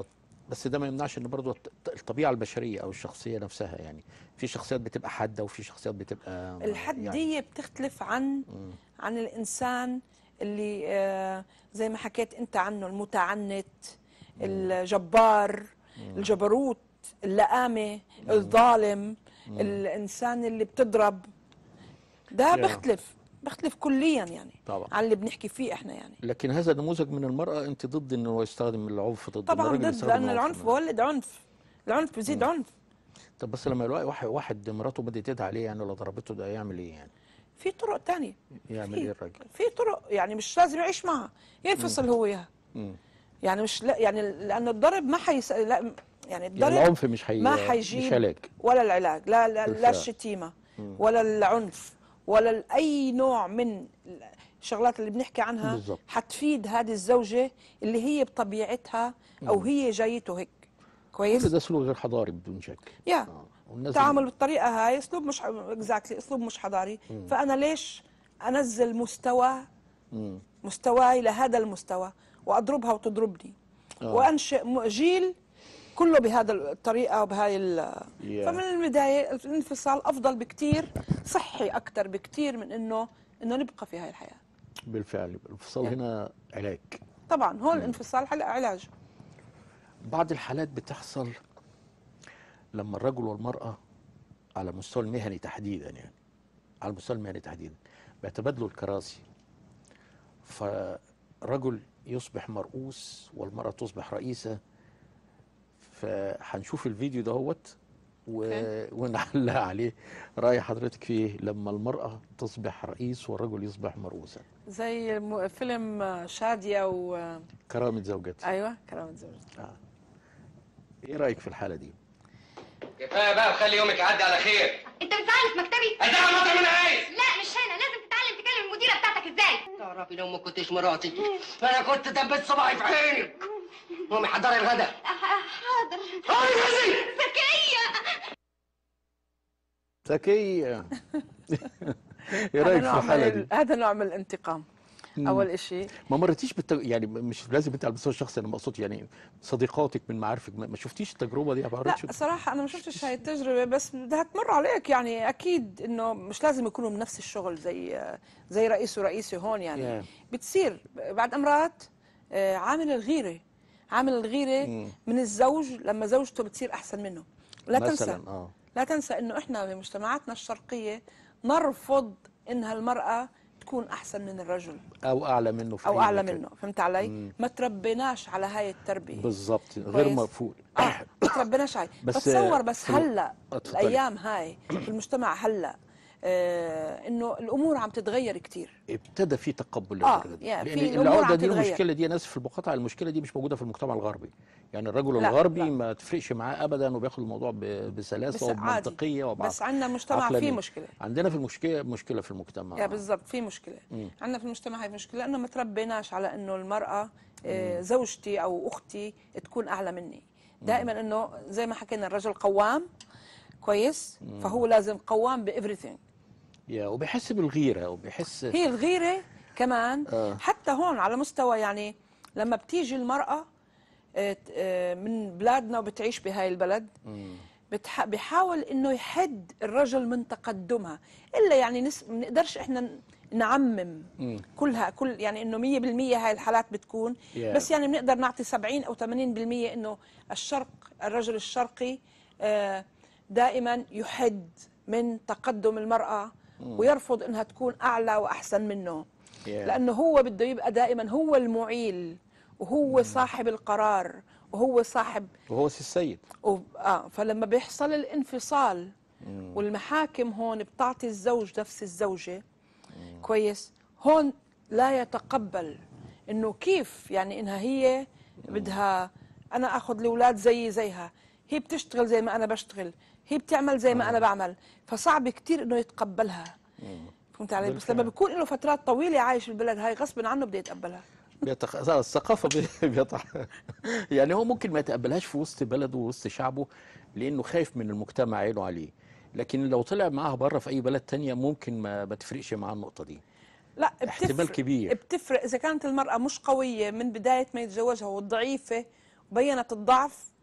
بس ده ما يمنعش ان برضه الط- الطبيعه البشريه او الشخصيه نفسها يعني في شخصيات بتبقى حاده وفي شخصيات بتبقى الحدية بتختلف عن عن الإنسان اللي آه، زي ما حكيت أنت عنه المتعنت الجبار الجبروت اللئامة الظالم الإنسان اللي بتضرب ده يا. بيختلف بيختلف كليا يعني طبعا. عن اللي بنحكي فيه احنا يعني لكن هذا نموذج من المراه انت ضد انه يستخدم العنف ضد طبعا الراجل ضد يستخدم لأن العنف ضد- بولد عنف العنف بيزيد عنف طب بس لما يلاقي واحد واحد مراته بدات تدعي عليه يعني لو ضربته ده يعمل ايه يعني؟ في طرق تانية يعمل في ايه الراجل؟ في طرق يعني مش لازم يعيش معها ينفصل هو وياها مم. يعني مش لا يعني لانه الضرب ما حيس لا يعني يعني الضرب العنف مش حي... ما مش حيجيب علاج ولا العلاج لا لا, لا بالفعل. الشتيمه ولا العنف ولا ال- اي نوع من الشغلات اللي بنحكي عنها بالظبط. حتفيد هذه الزوجه اللي هي بطبيعتها او هي جايته هيك كل كويس ده اسلوب غير حضاري بدون شك يا آه. والناس التعامل بالطريقه هاي اسلوب مش اكزاكتلي اسلوب مش حضاري فانا ليش انزل مستوى مم. مستواي لهذا المستوى واضربها وتضربني آه. وانشئ م- جيل كله بهذا الطريقه وبهاي ال Yeah. فمن البدايه الانفصال افضل بكثير صحي اكثر بكثير من انه انه نبقى في هاي الحياه بالفعل الانفصال هنا علاج طبعا هون الانفصال حل علاج بعض الحالات بتحصل لما الرجل والمرأة على المستوى المهني تحديدا يعني على المستوى المهني تحديدا بيتبادلوا الكراسي فالرجل يصبح مرؤوس والمرأة تصبح رئيسة فهنشوف الفيديو دهوت و... أوكي. ونعلق عليه رأي حضرتك فيه لما المرأة تصبح رئيس والرجل يصبح مرؤوسا زي م- فيلم شاديه و كرامة زوجتي ايوه كلام زوجتي آه. ايه رأيك في الحالة دي؟ كفايه بقى وخلي يومك يعدي على خير انت بتزعلني في مكتبي ادعي المطعم انا عايز لا مش هنا لازم تتعلم تكلم المديره بتاعتك ازاي تعرفي لو ما كنتش مراتي انا كنت دبيت صباعي في عينك قومي حضري الغدا أه، حاضر قومي جوزي ذكيه ذكية ايه هذا رأيك في نوع الحالة من دي؟ ال- هذا نوع من الانتقام اول إشي ما مرتيش بالت... يعني مش لازم انت على المستوى الشخصي انا مقصود يعني صديقاتك من معارفك ما ما شفتيش التجربه دي ما لا مرتش صراحة أنا ما شفتش هاي التجربة بس بدها تمر عليك يعني أكيد إنه مش لازم يكونوا بنفس الشغل زي زي رئيس ورئيسي هون يعني Yeah. بتصير بعد أمرات آه، عامل الغيرة عامل الغيرة من الزوج لما زوجته بتصير أحسن منه لا تنسى مثلا اه لا تنسى إنه إحنا بمجتمعاتنا الشرقية نرفض إنها المرأة تكون أحسن من الرجل او اعلى منه في أو أي أعلى مكان. منه فهمت علي؟ ما تربيناش على هاي التربية بالظبط غير كويس. مقفول اه ما تربيناش عليه بس، بس بتصور آه، بس في ال- هلا آه، اتفضلي. الايام هاي في المجتمع هلا آه انه الامور عم تتغير كتير ابتدى في تقبل آه، للدرجة دي يعني لان في الأمور العقده عم دي تتغير. المشكله دي انا اسف في المقاطعه المشكله دي مش موجوده في المجتمع الغربي يعني الرجل لا، الغربي لا. ما تفرقش معاه ابدا وبياخد الموضوع ب- بسلاسه بس عادي وبمنطقيه وبعقل بس عندنا مجتمع فيه عقلانية. مشكله عندنا في المشكله مشكله في المجتمع يا بالضبط في مشكله عندنا في المجتمع هاي مشكله لانه ما تربيناش على انه المراه آه زوجتي او اختي تكون اعلى مني دائما انه زي ما حكينا الرجل قوام كويس فهو لازم قوام بايفريثينج يا وبيحس بالغيره وبيحس هي الغيرة كمان آه. حتى هون على مستوى يعني لما بتيجي المرأة آه، آه، من بلادنا وبتعيش بهاي البلد بتح... بحاول انه يحد الرجل من تقدمها الا يعني نس... ما نقدرش احنا ن- نعمم كلها كل يعني انه 100% هاي الحالات بتكون Yeah. بس يعني بنقدر نعطي 70 او 80% انه الشرق الرجل الشرقي آه، دائما يحد من تقدم المرأة ويرفض انها تكون اعلى واحسن منه Yeah. لانه هو بده يبقى دائما هو المعيل وهو صاحب القرار وهو صاحب وهو سي السيد و... آه فلما بيحصل الانفصال والمحاكم هون بتعطي الزوج نفس الزوجة كويس هون لا يتقبل انه كيف يعني انها هي بدها انا اخذ الاولاد زي زيها هي بتشتغل زي ما انا بشتغل هي بتعمل زي ما انا بعمل فصعب كتير انه يتقبلها فهمت علي بس بالفعل. لما بيكون له فترات طويله عايش بالبلد هاي غصب عنه بده يتقبلها بيتخ... الثقافه بي- بيطح يعني هو ممكن ما يتقبلهاش في وسط بلده ووسط شعبه لانه خايف من المجتمع عينه عليه لكن لو طلع معاها بره في اي بلد تانية ممكن ما, ما تفرقش معاه النقطه دي لا احتمال بتفرق كبير. بتفرق اذا كانت المراه مش قويه من بدايه ما يتزوجها وضعيفه وبينت الضعف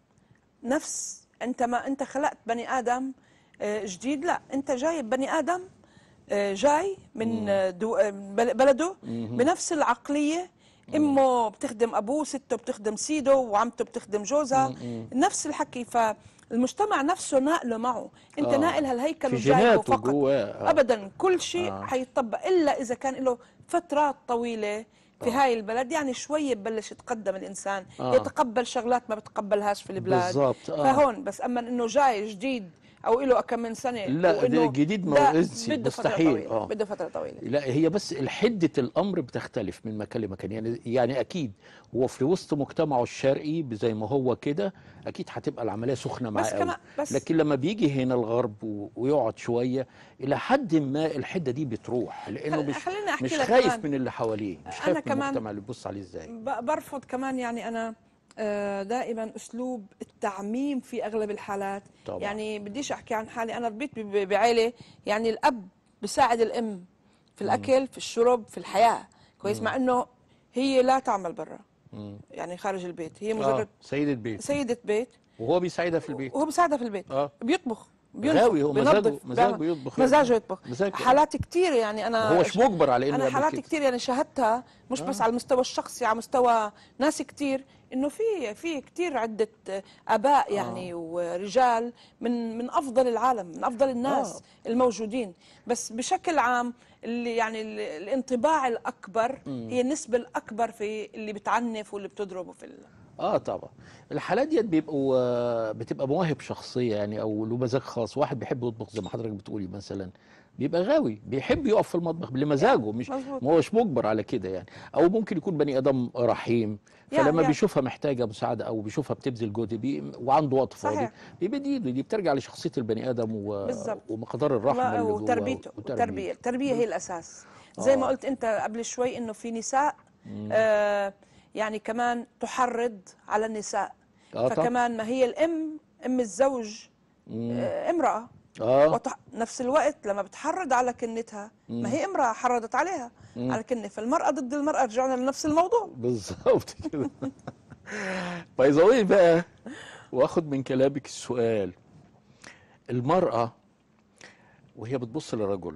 نفس انت ما انت خلقت بني ادم آه، جديد لا انت جايب بني ادم آه، جاي من آه، دو آه، بل- بلده بنفس العقليه امه بتخدم ابوه سته بتخدم سيده وعمته بتخدم جوزها نفس الحكي فالمجتمع نفسه ناقله معه انت آه. ناقل هالهيكل في وجايبه جيناته فقط جواه آه. ابدا كل شيء آه. حيطبق الا اذا كان له فترات طويله في هاي البلد يعني شوي ببلش يتقدم الانسان آه. يتقبل شغلات ما بتقبلهاش في البلاد بالضبط، آه. فهون بس اما انه جاي جديد او له كم من سنه لا، وإنه ده جديد ما ده هو إنسي، بده فتره مستحيل، طويله آه. بده فتره طويله لا هي بس حدة الأمر بتختلف من مكان لمكان يعني يعني أكيد هو في وسط مجتمعه الشرقي زي ما هو كده أكيد هتبقى العملية سخنة معاه بس قوي كمان- بس- لكن لما بيجي هنا الغرب و- ويقعد شوية إلى حد ما الحدة دي بتروح لأنه خل- مش خليني أحكي مش لك خايف كمان. من اللي حواليه مش أنا خايف من كمان- المجتمع اللي بيبص عليه إزاي ب- برفض كمان يعني انا آه، دائما اسلوب التعميم في اغلب الحالات طبعاً. يعني بديش احكي عن حالي انا ربيت ب- ب- بعائله يعني الاب بساعد الام في الاكل في الشرب في الحياه كويس مع انه هي لا تعمل برا يعني خارج البيت هي آه مجرد سيد البيت سيده بيت وهو بيساعدها في البيت وهو بيساعدها في البيت آه. بيطبخ بينفخ غاوي هو مزاجه- بينظف مزاجه بيعمل- يطبخ. مزاجه يطبخ مزاجه. حالات كتير يعني انا هو مش مجبر على إنه انا يعمل حالات كده. كتير يعني شاهدتها مش بس على المستوى الشخصي على مستوى ناس كتير انه في في كتير عده اباء يعني ورجال من من افضل العالم من افضل الناس آه. الموجودين بس بشكل عام اللي يعني ال- الانطباع الاكبر هي النسبه الاكبر في اللي بتعنف واللي بتضربه في ال... اه طبعا الحالات ديت بيبقوا آه، بتبقى مواهب شخصيه يعني او له مزاج خاص واحد بيحب يطبخ زي ما حضرتك بتقولي مثلا بيبقى غاوي بيحب يقف في المطبخ لمزاجه مش مظبوط. ما هوش مجبر على كده يعني او ممكن يكون بني ادم رحيم يعني- فلما يعني. بيشوفها محتاجه مساعده او بيشوفها بتبذل جهد بي وعنده وقت فاضي صحيح. بيبقى دي دي بترجع لشخصيه البني ادم و... بالظبط. ومقدار الرحمه اللي جواه وتربيته والتربيه التربيه هي الاساس زي ما آه. قلت انت قبل شوي انه في نساء آه يعني كمان تحرض على النساء آه طبعا. فكمان ما هي الام ام الزوج آه امراه اه وتح... نفس الوقت لما بتحرض على كنتها ما هي امراه حرضت عليها على كنه فالمراه ضد المراه رجعنا لنفس الموضوع بالظبط كده باي ذا واي بقى واخد من كلامك السؤال المرأة وهي بتبص للرجل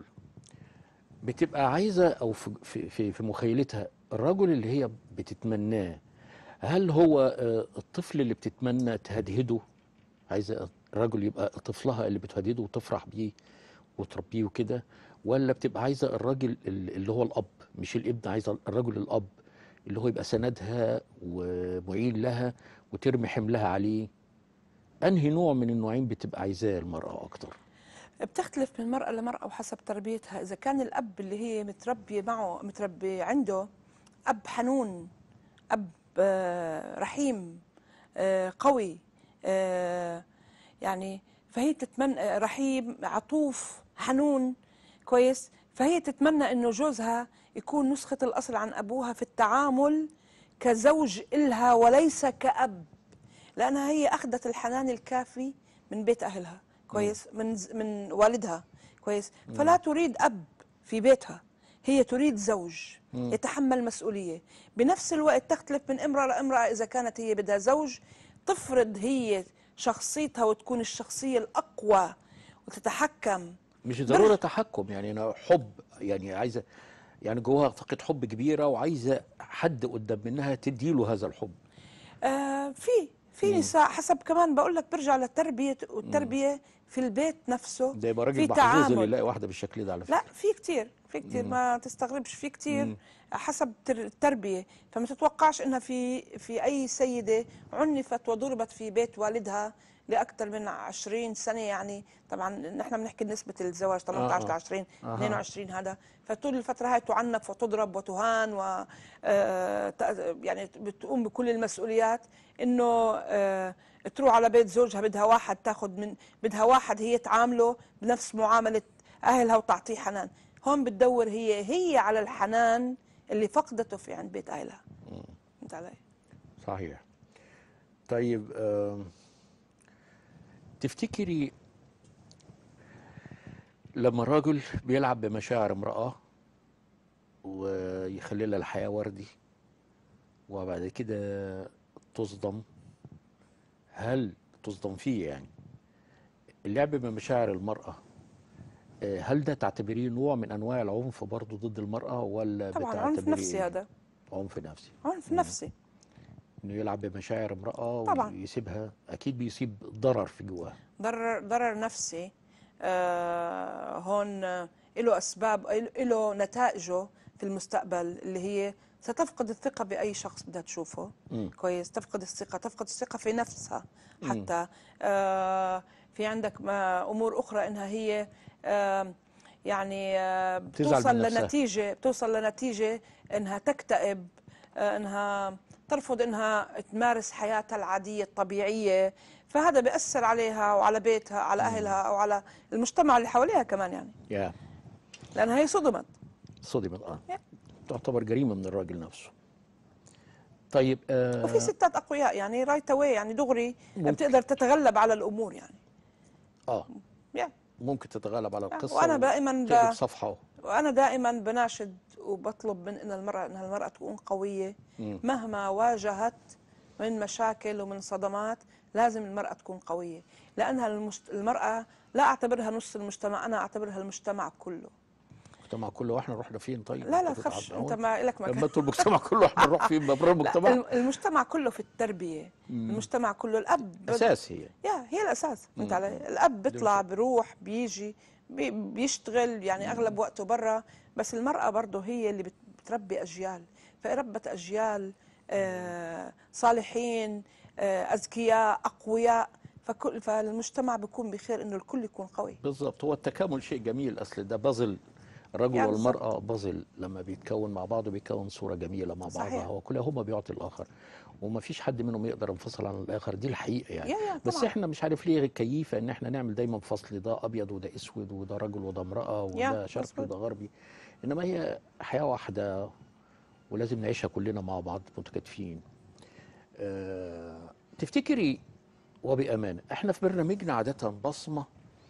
بتبقى عايزة او في في في, في مخيلتها الرجل اللي هي بتتمناه هل هو آه، الطفل اللي بتتمنى تهدهده عايزة الرجل يبقى طفلها اللي بتهدده وتفرح بيه وتربيه وكده ولا بتبقى عايزة الراجل ال- اللي هو الأب مش الابن عايزة الرجل الأب اللي هو يبقى سندها ومعين لها وترمي حملها عليه أنهي نوع من النوعين بتبقى عايزاه المرأة أكتر بتختلف من مرأة لمرأة وحسب تربيتها إذا كان الأب اللي هي متربية معه متربي عنده أب حنون أب آه، رحيم آه، قوي آه، يعني فهي تتمنى آه، رحيم عطوف حنون كويس فهي تتمنى انه جوزها يكون نسخة الأصل عن أبوها في التعامل كزوج إلها وليس كأب لأنها هي أخذت الحنان الكافي من بيت أهلها كويس من ز- من والدها كويس فلا تريد أب في بيتها هي تريد زوج يتحمل مسؤولية بنفس الوقت تختلف من امرأة لامرأة إذا كانت هي بدها زوج تفرض هي شخصيتها وتكون الشخصية الأقوى وتتحكم مش ضرورة تحكم يعني أنا حب يعني عايزة يعني جواها طاقة حب كبيرة وعايزة حد قدام منها تديله هذا الحب آه في في نساء حسب كمان بقول لك برجع للتربية والتربية في البيت نفسه ده يبقى راجل في محظوظ اللي تعامل يلاقي واحدة بالشكل ده على فكرة لا في كتير في كتير ما تستغربش في كتير حسب تر- التربية فما تتوقعش انها في في اي سيدة عنفت وضربت في بيت والدها لأكثر من 20 سنة يعني طبعا نحن بنحكي نسبة الزواج 18 ل 20 أها. 22 هذا فطول الفترة هاي تعنف وتضرب وتهان و آه، ت- يعني بتقوم بكل المسؤوليات انه آه، تروح على بيت زوجها بدها واحد تاخذ من بدها واحد هي تعامله بنفس معاملة اهلها وتعطيه حنان هون بتدور هي هي على الحنان اللي فقدته في عند بيت اهلها فهمت علي؟ صحيح طيب آم، تفتكري لما الراجل بيلعب بمشاعر امرأة ويخلي لها الحياة وردي وبعد كده تصدم هل تصدم فيه يعني اللعب بمشاعر المرأة آه، هل ده تعتبريه نوع من انواع العنف برضه ضد المرأة ولا طبعا عنف بتعتبريه نفسي إيه؟ هذا عنف نفسي عنف نفسي انه يلعب بمشاعر امرأة طبعاً. ويسيبها اكيد بيصيب ضرر في جواها ضرر ضرر نفسي آه هون آه، له اسباب له نتائجه في المستقبل اللي هي ستفقد الثقة بأي شخص بدها تشوفه مم. كويس تفقد الثقة تفقد الثقة في نفسها حتى آه في عندك ما أمور أخرى إنها هي آه يعني آه بتزعل بتوصل من نفسها. لنتيجة بتوصل لنتيجة إنها تكتئب آه إنها ترفض إنها تمارس حياتها العادية الطبيعية فهذا بيأثر عليها وعلى بيتها على أهلها أو على المجتمع اللي حواليها كمان يعني يا لأنها هي صدمت صدمت اه يا. تعتبر جريمة من الراجل نفسه طيب آه وفي ستات أقوياء يعني رايت أواي يعني دغري بتقدر تتغلب على الأمور يعني اه يا. ممكن تتغلب على القصة وأنا دائماً ب- تقلب صفحة وأنا دائما بناشد وبطلب من إن المرأة إنها المرأة تكون قوية مم. مهما واجهت من مشاكل ومن صدمات لازم المرأة تكون قوية لأنها المشت... المرأة لا أعتبرها نص المجتمع أنا أعتبرها المجتمع كله المجتمع كله واحنا رحنا فين طيب لا لا أنت تخافش بتعب- أنت ما لك مكان لما انتوا المجتمع كله احنا نروح فين بره لا المجتمع الم- المجتمع كله في التربية المجتمع كله الأب اساس هي يا هي الاساس فهمت علي الاب بيطلع بيروح بيجي بي بيشتغل يعني اغلب وقته برا بس المراه برضه هي اللي بت- بتربي اجيال فربت اجيال آه صالحين آه اذكياء اقوياء فكل فالمجتمع بيكون بخير انه الكل يكون قوي بالظبط هو التكامل شيء جميل اصل ده بازل الرجل يعني والمرأة بازل لما بيتكون مع بعض بيكون صورة جميلة مع صحيح. بعضها هو كل هما بيعطي الآخر وما فيش حد منهم يقدر ينفصل عن الآخر دي الحقيقة يعني يا يا بس طبعاً. احنا مش عارف ليه كيفة ان احنا نعمل دايما فصل ده ابيض وده اسود وده رجل وده امرأة يا، وده شرقي مظبوط. وده غربي انما هي حياة واحدة ولازم نعيشها كلنا مع بعض متكاتفين أه تفتكري وبأمانة احنا في برنامجنا عادة بصمة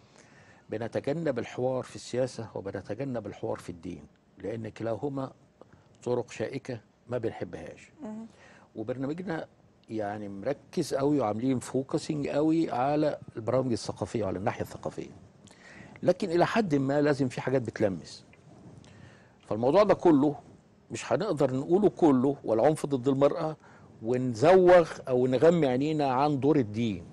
بنتجنب الحوار في السياسة وبنتجنب الحوار في الدين لأن كلاهما طرق شائكة ما بنحبهاش وبرنامجنا يعني مركز قوي وعاملين فوكسنج قوي على البرامج الثقافية وعلى الناحية الثقافية لكن إلى حد ما لازم في حاجات بتلمس فالموضوع ده كله مش هنقدر نقوله كله والعنف ضد المرأة ونزوغ أو نغمي عينينا عن دور الدين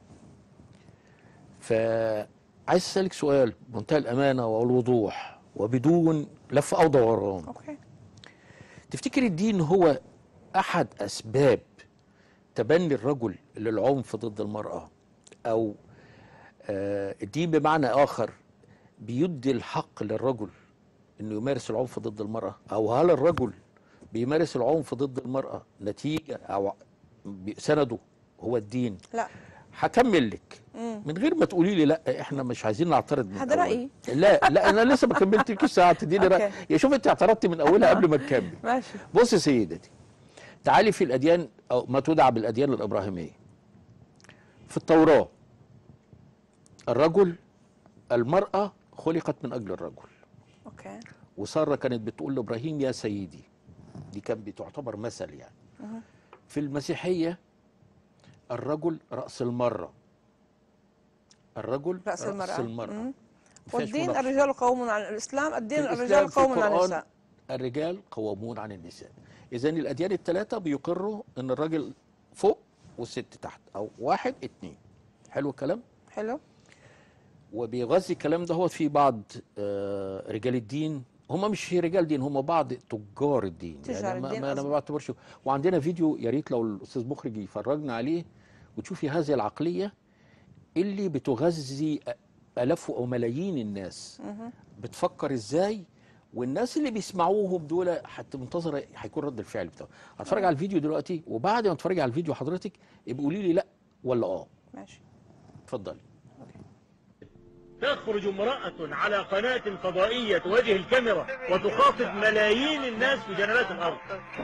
فعايز أسألك سؤال بمنتهى الأمانة والوضوح وبدون لف أو دوران اوكي تفتكر الدين هو احد اسباب تبني الرجل للعنف ضد المراه او آه، الدين بمعنى اخر بيدي الحق للرجل انه يمارس العنف ضد المراه او هل الرجل بيمارس العنف ضد المراه نتيجه او بي- سنده هو الدين لا هكمل لك من غير ما تقولي لي لا احنا مش عايزين نعترض من هذا الأول. رأيي. لا لا انا لسه ما كملتلكيش ساعه تديني راي أوكي. يا شوف انت اعترضتي من اولها قبل ما تكمل ماشي بص يا سيدتي تعالي في الاديان او ما تدعى بالاديان الابراهيميه في التوراه الرجل المراه خلقت من اجل الرجل اوكي وساره كانت بتقول لابراهيم يا سيدي دي كان بتعتبر مثل يعني في المسيحيه الرجل راس المره الرجل راس المراه راس المراه مم. ما فيهاش والدين مناقشة. الرجال قوامون على الاسلام الدين في الرجال الإسلام في قوامون على القرآن النساء الرجال قوامون عن النساء إذا الأديان الثلاثة بيقروا أن الراجل فوق والست تحت أو واحد اتنين حلو الكلام حلو وبيغذي الكلام ده هو في بعض آه، رجال الدين هم مش رجال دين هم بعض تجار الدين تجار ما الدين ما انا ما قصدك. بعتبرش وعندنا فيديو يا ريت لو الاستاذ مخرج يفرجنا عليه وتشوفي هذه العقليه اللي بتغذي الاف او ملايين الناس بتفكر ازاي والناس اللي بيسمعوهم دول حتى منتظره هيكون رد الفعل بتاعه هتفرج على الفيديو دلوقتي وبعد ما تتفرجي على الفيديو حضرتك يبقى قولي لي لا ولا اه ماشي اتفضلي تخرج امرأة على قناة فضائية تواجه الكاميرا وتخاطب ملايين الناس في جنبات الأرض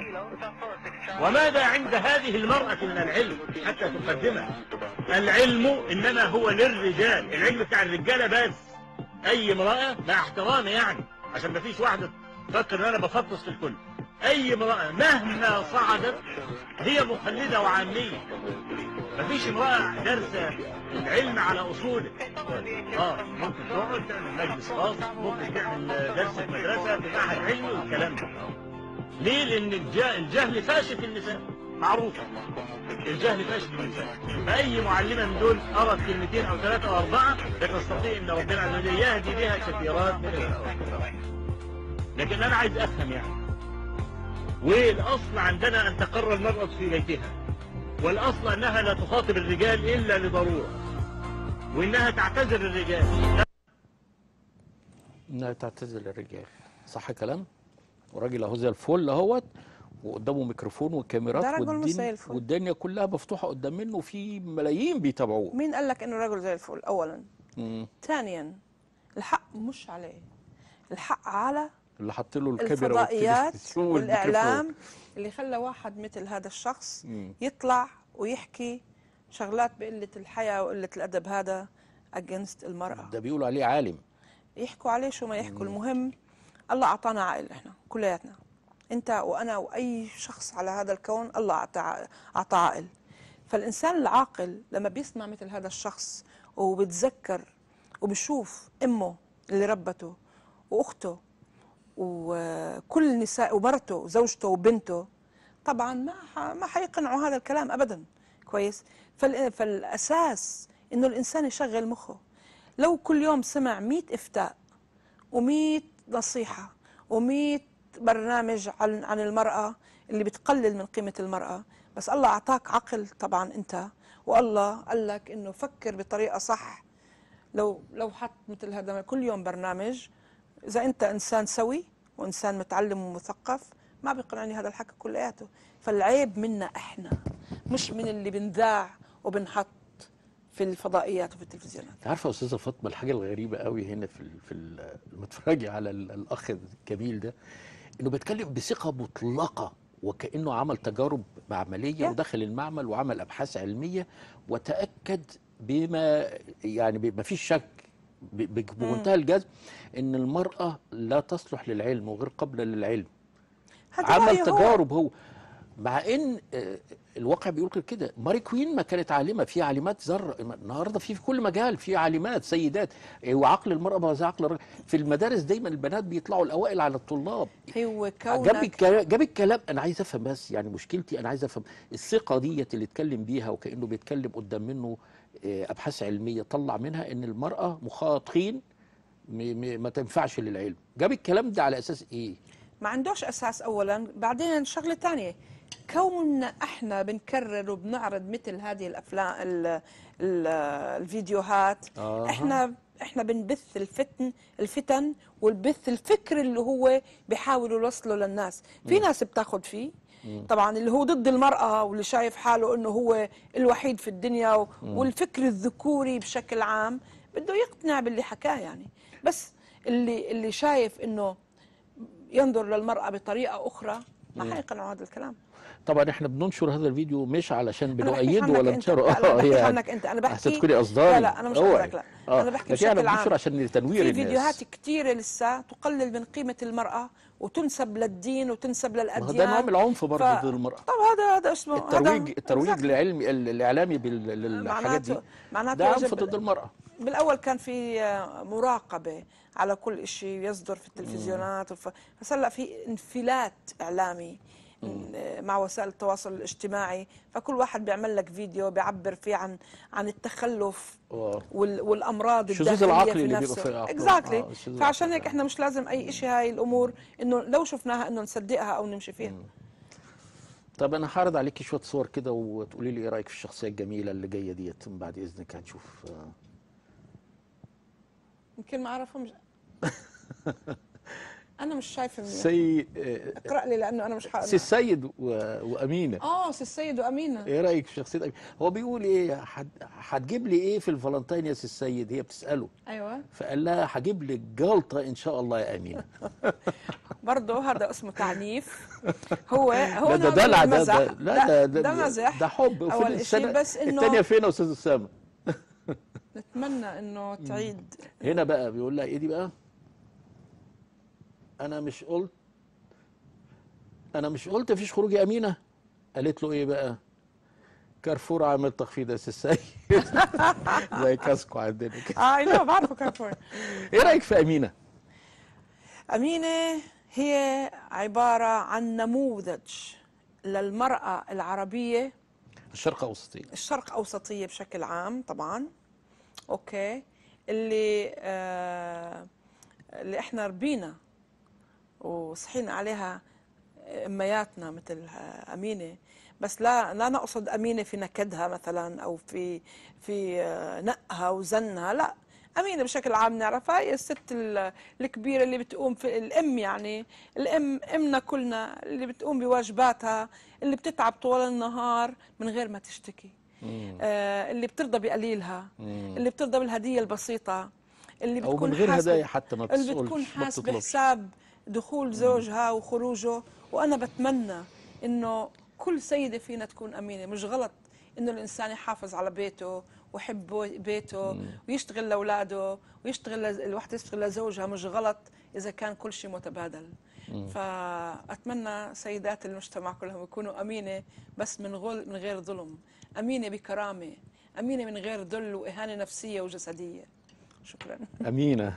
وماذا عند هذه المرأة من العلم حتى تقدمه العلم إنما هو للرجال العلم بتاع الرجالة بس أي امرأة مع احترامي يعني عشان ما فيش واحدة تفكر إن أنا بفطس في الكل أي امرأة مهما صعدت هي مقلدة وعامية مفيش امرأة دارسة العلم على أصوله اه ممكن تقعد تعمل مجلس خاص ممكن تعمل درس في مدرسة في معهد علمي والكلام ده ليه؟ لأن الج- الجهل فاشل في النساء معروفة الجهل فاشل في النساء فأي معلمة من دول قرأت كلمتين أو ثلاثة أو أربعة فتستطيع أن ربنا عز وجل يهدي بها كثيرات من الأخوات لكن أنا عايز أفهم يعني والأصل عندنا أن تقر المرأة في بيتها والأصل أنها لا تخاطب الرجال إلا لضرورة وإنها تعتذر الرجال انها تعتزل الرجال صح كلام وراجل اهو زي الفل اهوت وقدامه ميكروفون وكاميرات ده رجل مش والدين- زي الفل. والدنيا كلها مفتوحه قدام منه وفي ملايين بيتابعوه مين قال لك انه رجل زي الفل اولا مم. ثانيا الحق مش عليه الحق على اللي حط له الكاميرا الفضائيات والتلفزيون والميكروفون. والاعلام اللي خلى واحد مثل هذا الشخص مم. يطلع ويحكي شغلات بقله الحياه وقله الادب هذا اجينست المراه ده بيقولوا عليه عالم يحكوا عليه شو ما يحكوا المهم الله اعطانا عقل احنا كلياتنا انت وانا واي شخص على هذا الكون الله اعطى اعطى عقل فالانسان العاقل لما بيسمع مثل هذا الشخص وبتذكر وبشوف امه اللي ربته واخته وكل نساء ومرته وزوجته وبنته طبعا ما ح- ما حيقنعوا هذا الكلام ابدا كويس فال- فالاساس انه الانسان يشغل مخه لو كل يوم سمع 100 افتاء و100 نصيحه و100 برنامج عن عن المراه اللي بتقلل من قيمه المراه بس الله اعطاك عقل طبعا انت والله قال لك انه فكر بطريقه صح لو لو حط مثل هذا كل يوم برنامج اذا انت انسان سوي وانسان متعلم ومثقف ما بيقنعني هذا الحكي كلياته فالعيب منا احنا مش من اللي بنذاع وبنحط في الفضائيات وفي التلفزيونات انت عارفه يا استاذه فاطمه الحاجه الغريبه قوي هنا في ال- في ال- المتفرجي على ال- الاخ الجميل ده انه بيتكلم بثقه مطلقه وكانه عمل تجارب معمليه Yeah. ودخل المعمل وعمل ابحاث علميه وتاكد بما يعني ما فيش شك ب- ب- بمنتهى الجزم ان المراه لا تصلح للعلم وغير قابله للعلم هذا عمل رأيه هو. تجارب هو مع ان آه، الواقع بيقول غير كده ماري كوين ما كانت عالمه في عالمات ذره النهارده في في كل مجال في عالمات سيدات آه، وعقل المراه ما زي عقل الرجل في المدارس دايما البنات بيطلعوا الاوائل على الطلاب هو جاب كونك الكلام جاب الكلام انا عايز افهم بس يعني مشكلتي انا عايز افهم الثقه ديت اللي اتكلم بيها وكانه بيتكلم قدام منه آه، ابحاث علميه طلع منها ان المراه مخاطين م- م- ما تنفعش للعلم جاب الكلام ده على اساس ايه ما عندوش اساس اولا بعدين شغله ثانيه كوننا احنا بنكرر وبنعرض مثل هذه الافلام ال ال الفيديوهات آه. احنا احنا بنبث الفتن الفتن والبث الفكر اللي هو بيحاولوا يوصله للناس في ناس بتاخذ فيه طبعا اللي هو ضد المرأة واللي شايف حاله انه هو الوحيد في الدنيا و- والفكر الذكوري بشكل عام بده يقتنع باللي حكاه يعني بس اللي اللي شايف انه ينظر للمرأة بطريقة أخرى ما حيقنعوا هذا الكلام طبعا احنا بننشر هذا الفيديو مش علشان أنا بحكيش بنؤيده عنك ولا أنت. ننشره لا، أنا بحكيش يعني عنك أنت. أنا بحكي- عشان تكوني قصداني لا، لا، أنا مش اوعي. قصدك، لا. آه. أنا بحكي لكن احنا بشكل عام. بننشر عشان تنوير في الناس فيديوهات كثيرة لسه تقلل من قيمة المرأة وتنسب للدين وتنسب ما للأديان هو ده نوع من العنف برضه ف- ضد المرأة طب هذا هذا اسمه هذا- الترويج الترويج Exactly. العلمي ال- الاعلامي بال- للحاجات دي معناته معناته ده عنف يجب- ضد المرأة بالاول كان في آه، مراقبه على كل شيء يصدر في التلفزيونات وف... بس هلا في انفلات اعلامي آه، مع وسائل التواصل الاجتماعي فكل واحد بيعمل لك فيديو بيعبر فيه عن عن التخلف آه. وال... والامراض الشذوذ الداخليه العقلي في اللي بيبقى نفسه في العقل. اكزاكتلي آه، الشذوذ فعشان العقلي. هيك احنا مش لازم اي شيء هاي الامور انه لو شفناها انه نصدقها او نمشي فيها طب انا هعرض عليكي شويه صور كده وتقولي لي ايه رايك في الشخصيه الجميله اللي جايه ديت من بعد اذنك هنشوف آه. يمكن ما اعرفهمش انا مش شايفه منيح سي آه، اقرا لي لانه انا مش سي حق السيد و... وامينه اه سي السيد وامينه ايه رايك في شخصيه أمينة؟ هو بيقول ايه هت- هتجيب لي ايه في الفالنتين يا سي السيد هي بتساله ايوه فقال لها هجيب لك جلطه ان شاء الله يا امينه برضه هذا اسمه تعنيف هو هو لا ده نوع من دلع ده, المزح. ده لا ده ده, ده مزح ده حب وفي اول شيء السنة بس انه الثانيه فين يا استاذ اسامه نتمنى انه تعيد هنا بقى بيقول لها ايه دي بقى انا مش قلت انا مش قلت مفيش خروج يا امينه قالت له ايه بقى كارفور عامل تخفيض اساسي زي كاسكو عندنا كده اه اي نو بعرفه كارفور ايه رايك في امينه؟ أمينة هي عبارة عن نموذج للمرأة العربية الشرق اوسطي الشرق أوسطية بشكل عام طبعا أوكي اللي آه اللي إحنا ربينا وصحينا عليها أمياتنا مثل آه، أمينة بس لا لا نقصد أمينة في نكدها مثلا أو في في آه، نقها وزنها لا أمينة بشكل عام نعرفها هي الست ال- الكبيرة اللي بتقوم في الأم يعني الأم أمنا كلنا اللي بتقوم بواجباتها اللي بتتعب طول النهار من غير ما تشتكي آه اللي بترضى بقليلها اللي بترضى بالهدية البسيطة اللي او بتكون من غير حاسبة- هدايا حتى ما اللي بتسألش بتكون ما حاسبة بتطلبش. حساب دخول زوجها وخروجه وأنا بتمنى إنه كل سيدة فينا تكون أمينة مش غلط إنه الإنسان يحافظ على بيته ويحب بو- بيته ويشتغل لأولاده ويشتغل لز- الوحدة تشتغل لزوجها مش غلط إذا كان كل شيء متبادل فأتمنى سيدات المجتمع كلهم يكونوا أمينة بس من غل من غير ظلم أمينة بكرامة أمينة من غير ذل وإهانة نفسية وجسدية شكرا امينه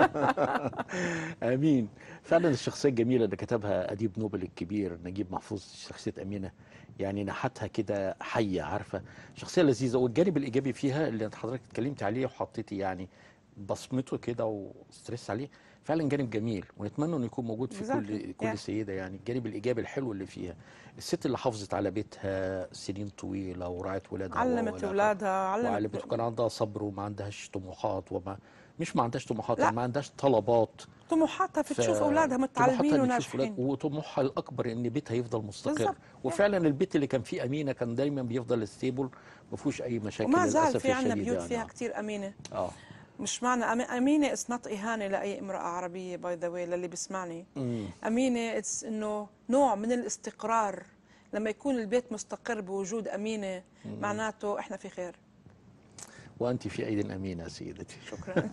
امين فعلا الشخصيه الجميله اللي كتبها اديب نوبل الكبير نجيب محفوظ شخصيه امينه يعني نحتها كده حيه عارفه شخصيه لذيذه والجانب الايجابي فيها اللي حضرتك اتكلمت عليه وحطيتي يعني بصمته كده وستريس عليه فعلا جانب جميل ونتمنى انه يكون موجود في كل Exactly. كل Yeah. سيده يعني الجانب الايجابي الحلو اللي فيها الست اللي حافظت على بيتها سنين طويله وراعت ولادها علمت وأولادها. أولادها علمت وعلمت وكان عندها صبر وما عندهاش طموحات وما مش ما عندهاش طموحات لا. ما عندهاش طلبات طموحاتها في ف- تشوف أولادها طموحاتها متعلمين إن تشوف ولاد- وناجحين وطموحها الاكبر ان بيتها يفضل مستقر بالظبط. وفعلا البيت اللي كان فيه امينه كان دايما بيفضل ستيبل ما فيهوش اي مشاكل وما زال للاسف في عندنا الشديد بيوت يعني. فيها كثير أمينة اه مش معنى أمي- أمينة اتس نوت إهانة لأي امرأة عربية باي ذا واي للي بيسمعني مم. أمينة اتس إنه نوع من الاستقرار لما يكون البيت مستقر بوجود أمينة معناته إحنا في خير وانت في ايدي امينه يا سيدتي شكرا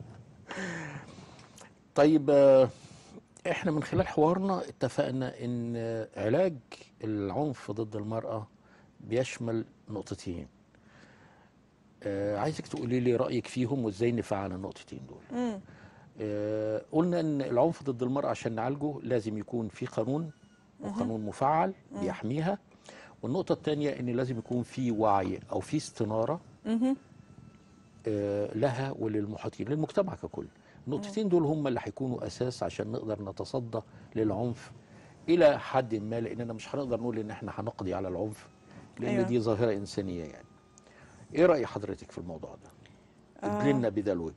طيب آه، احنا من خلال حوارنا اتفقنا ان آه، علاج العنف ضد المرأة بيشمل نقطتين آه، عايزك تقولي لي رأيك فيهم وازاي نفعل النقطتين دول مم. آه، قلنا ان العنف ضد المرأة عشان نعالجه لازم يكون في قانون وقانون مفعل بيحميها والنقطة الثانية ان لازم يكون في وعي او في استنارة آه، لها وللمحيطين للمجتمع ككل النقطتين دول هم اللي هيكونوا اساس عشان نقدر نتصدى للعنف الى حد ما لاننا مش هنقدر نقول ان احنا هنقضي على العنف لان أيوة. دي ظاهره انسانيه يعني ايه راي حضرتك في الموضوع ده ادلنا بذلوك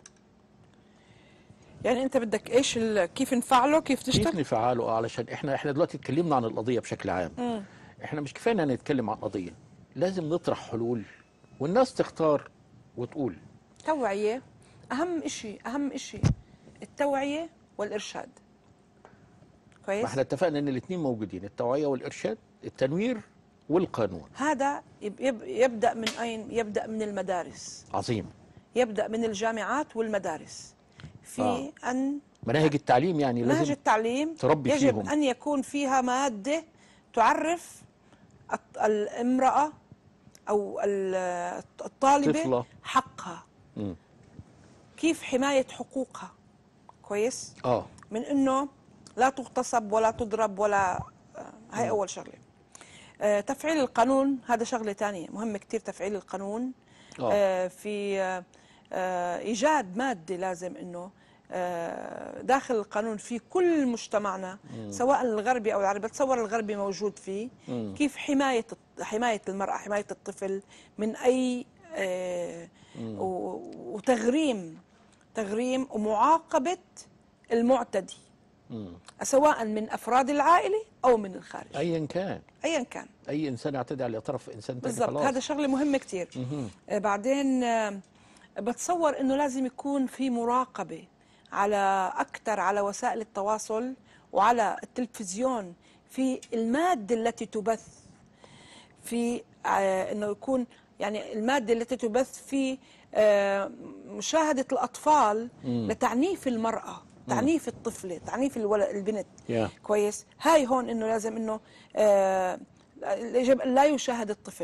يعني أنت بدك إيش ال- كيف نفعله كيف كيف تشتغل نفعله آه، علشان احنا احنا دلوقتي اتكلمنا عن القضيه بشكل عام مم. احنا مش كفايه ان نتكلم عن قضيه لازم نطرح حلول والناس تختار وتقول توعية أهم إشي أهم إشي التوعية والإرشاد ما كويس احنا اتفقنا ان الاثنين موجودين التوعيه والارشاد التنوير والقانون هذا يب يب يبدأ من أين يبدأ من المدارس عظيم يبدأ من الجامعات والمدارس في آه. أن مناهج التعليم يعني منهج لازم التعليم تربي يجب فيهم. أن يكون فيها مادة تعرف الط- الامرأة أو ال- الطالبة طفلة. حقها مم. كيف حماية حقوقها كويس اه من انه لا تغتصب ولا تضرب ولا آه، هاي اول شغله آه، تفعيل القانون هذا شغله ثانيه مهم كثير تفعيل القانون آه. آه، في آه، آه، ايجاد ماده لازم انه آه، داخل القانون في كل مجتمعنا سواء الغربي او العربي بتصور الغربي موجود فيه كيف حمايه الط- حمايه المراه حمايه الطفل من اي آه، و- وتغريم تغريم ومعاقبه المعتدي مم. سواء من افراد العائله او من الخارج ايا كان ايا كان اي انسان يعتدي على طرف انسان تاني بالضبط خلاص هذا شغله مهمه كثير آه بعدين آه بتصور انه لازم يكون في مراقبه على اكثر على وسائل التواصل وعلى التلفزيون في الماده التي تبث في آه انه يكون يعني الماده التي تبث في آه مشاهده الاطفال لتعنيف المراه تعنيف الطفله تعنيف الولد البنت Yeah. كويس هاي هون انه لازم انه آه يجب ان لا يشاهد الطفل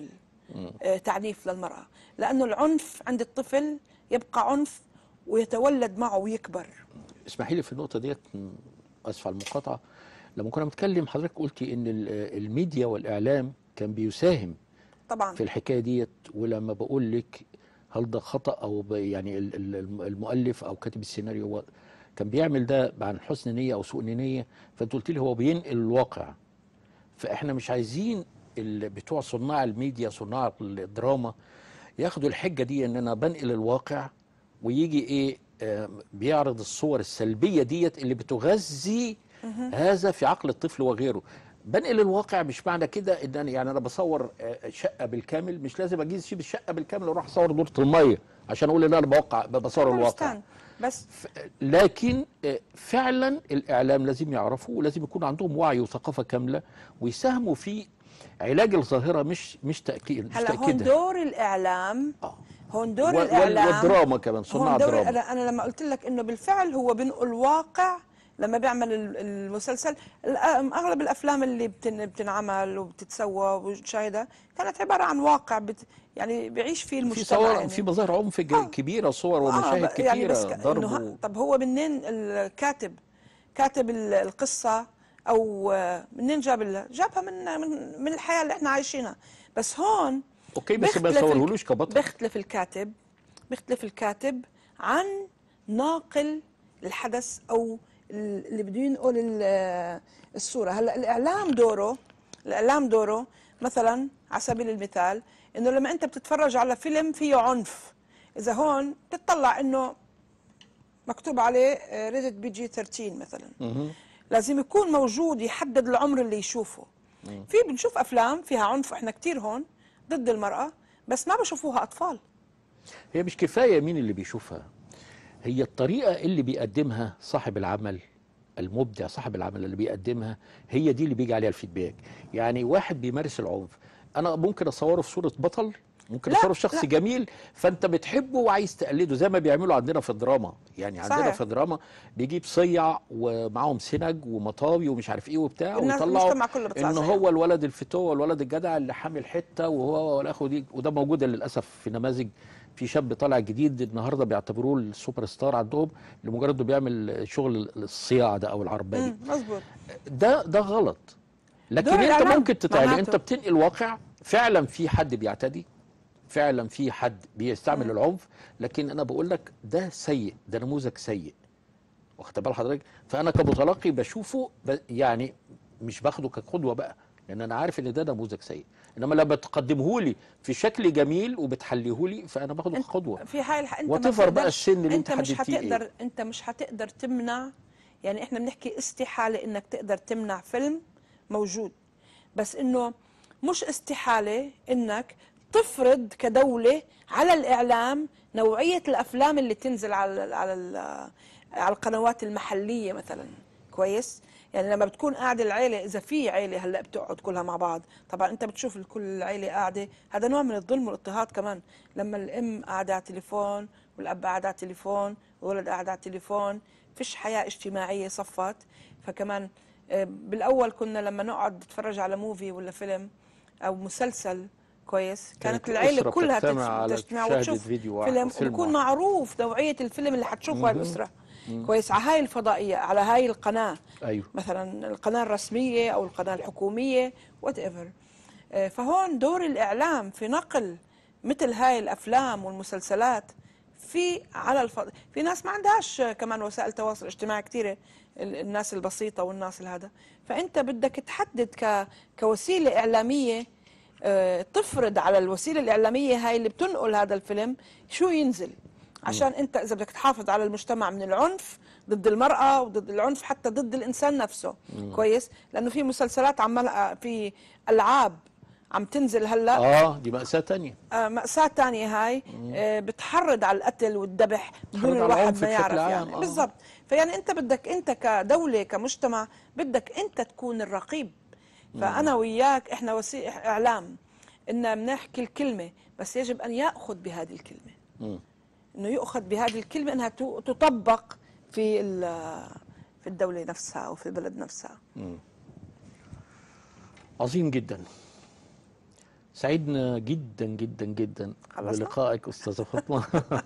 آه، تعنيف للمراه لانه العنف عند الطفل يبقى عنف ويتولد معه ويكبر اسمحي لي في النقطه ديت م، اسف على المقاطعه لما كنا بنتكلم حضرتك قلتي ان ال- الميديا والاعلام كان بيساهم طبعا في الحكايه ديت ولما بقول لك هل ده خطا او ب- يعني ال- ال- المؤلف او كاتب السيناريو هو كان بيعمل ده عن حسن نيه او سوء نيه فانت قلت لي هو بينقل الواقع فاحنا مش عايزين ال- بتوع صناع الميديا صناع الدراما ياخدوا الحجه دي ان انا بنقل الواقع ويجي ايه آه بيعرض الصور السلبيه ديت اللي بتغذي هذا في عقل الطفل وغيره بنقل الواقع مش معنى كده ان انا يعني انا بصور آه، شقه بالكامل مش لازم اجي اسيب الشقه بالكامل واروح اصور دورة الميه عشان اقول ان انا بوقع بصور الواقع understand. بس لكن آه، فعلا الاعلام لازم يعرفوا ولازم يكون عندهم وعي وثقافه كامله ويساهموا في علاج الظاهره مش مش تاكيد مش هلا هون تاكيدها دور الاعلام آه. هون دور وال- وال- الاعلام والدراما كمان صناع هون دور دراما انا انا لما قلت لك انه بالفعل هو بينقل واقع لما بيعمل ال- المسلسل الأ- اغلب الافلام اللي بتن بتنعمل وبتتسوى وبتشاهدها كانت عباره عن واقع بت يعني بيعيش فيه في المجتمع صور يعني. في مظاهر عنف ج- آه. كبيره صور آه، ومشاهد ب- كتيره يعني بس ك- ضرب إنه ه- و- طب هو منين الكاتب كاتب ال- القصه او آه، منين جاب ال- جابها من من من الحياه اللي احنا عايشينها بس هون اوكي بس ما بيختلف الك- يصورهولوش كبطل بيختلف الكاتب بيختلف الكاتب عن ناقل الحدث او ال- اللي بده ينقل ال- الصوره هلا الاعلام دوره الاعلام دوره مثلا على سبيل المثال انه لما انت بتتفرج على فيلم فيه عنف اذا هون بتطلع انه مكتوب عليه ريتد بي جي 13 مثلا لازم يكون موجود يحدد العمر اللي يشوفه في بنشوف افلام فيها عنف احنا كتير هون ضد المراه بس ما بشوفوها اطفال هي مش كفايه مين اللي بيشوفها هي الطريقه اللي بيقدمها صاحب العمل المبدع صاحب العمل اللي بيقدمها هي دي اللي بيجي عليها الفيدباك يعني واحد بيمارس العنف انا ممكن اصوره في صوره بطل ممكن لا، اصوره في شخص لا. جميل فانت بتحبه وعايز تقلده زي ما بيعملوا عندنا في الدراما يعني عندنا صحيح. في الدراما بيجيب صيع ومعاهم سنج ومطاوي ومش عارف ايه وبتاع الناس- ويطلعوا المجتمع كله بيطلع ان صيع. هو الولد الفتوه والولد الجدع اللي حامل حته وهو والاخو دي وده موجود للاسف في نماذج في شاب طالع جديد النهارده بيعتبروه السوبر ستار عندهم لمجرد انه بيعمل شغل الصياعه ده او العرباني مم، مزبوط ده ده غلط لكن دور انت الإعلام ممكن تتعلم معناته. انت بتنقل واقع فعلا في حد بيعتدي فعلا في حد بيستعمل العنف لكن انا بقول لك ده سيء ده نموذج سيء واخد بال حضرتك فانا كمتلقي بشوفه ب... يعني مش باخده كقدوه بقى لان انا عارف ان ده نموذج سيء انما لما بتقدمه لي في شكل جميل وبتحليه لي فانا باخده كقدوه في هاي الح... انت Whatever ما بقى بتقدرش- السن اللي انت مش حددتيه هتقدر ايه. انت مش هتقدر تمنع يعني احنا بنحكي استحاله انك تقدر تمنع فيلم موجود بس انه مش استحاله انك تفرض كدوله على الاعلام نوعيه الافلام اللي تنزل على على ال- على القنوات المحليه مثلا كويس يعني لما بتكون قاعده العيله اذا في عيله هلا بتقعد كلها مع بعض طبعا انت بتشوف كل العيله قاعده هذا نوع من الظلم والاضطهاد كمان لما الام قاعده على التليفون والاب قاعد على التليفون والولد قاعد على التليفون فيش حياه اجتماعيه صفت فكمان آه، بالاول كنا لما نقعد نتفرج على موفي ولا فيلم او مسلسل كويس كانت كانت العيله الأسرة كلها بتجتمع على تجتمع تشاهد وتشوف فيديو واحد، فيلم فيلم وبكون واحد. معروف نوعيه الفيلم اللي حتشوفها الاسره كويس على هاي الفضائيه على هاي القناه ايوه مثلا القناه الرسميه او القناه الحكوميه وات ايفر فهون دور الاعلام في نقل مثل هاي الافلام والمسلسلات في على الفض... في ناس ما عندهاش كمان وسائل تواصل اجتماعي كثيره الناس البسيطه والناس الهذا فانت بدك تحدد ك... كوسيله اعلاميه آه، تفرض على الوسيله الاعلاميه هاي اللي بتنقل هذا الفيلم شو ينزل عشان انت اذا بدك تحافظ على المجتمع من العنف ضد المرأة وضد العنف حتى ضد الإنسان نفسه كويس لأنه في مسلسلات عمال في ألعاب عم تنزل هلا اه دي مأساة تانية آه مأساة تانية هاي آه بتحرض على القتل والذبح بدون بتحرض على الواحد العنف ما بشكل يعرف عام، يعني آه. بالضبط فيعني انت بدك انت كدولة كمجتمع بدك انت تكون الرقيب فأنا وياك احنا وسيله اعلام ان بنحكي الكلمة بس يجب ان يأخذ بهذه الكلمة مم. انه يؤخذ بهذه الكلمة انها تو- تطبق في ال- في الدولة نفسها او في البلد نفسها عظيم جدا سعيدنا جدا جدا جدا خلصنا؟ بلقائك استاذه فاطمه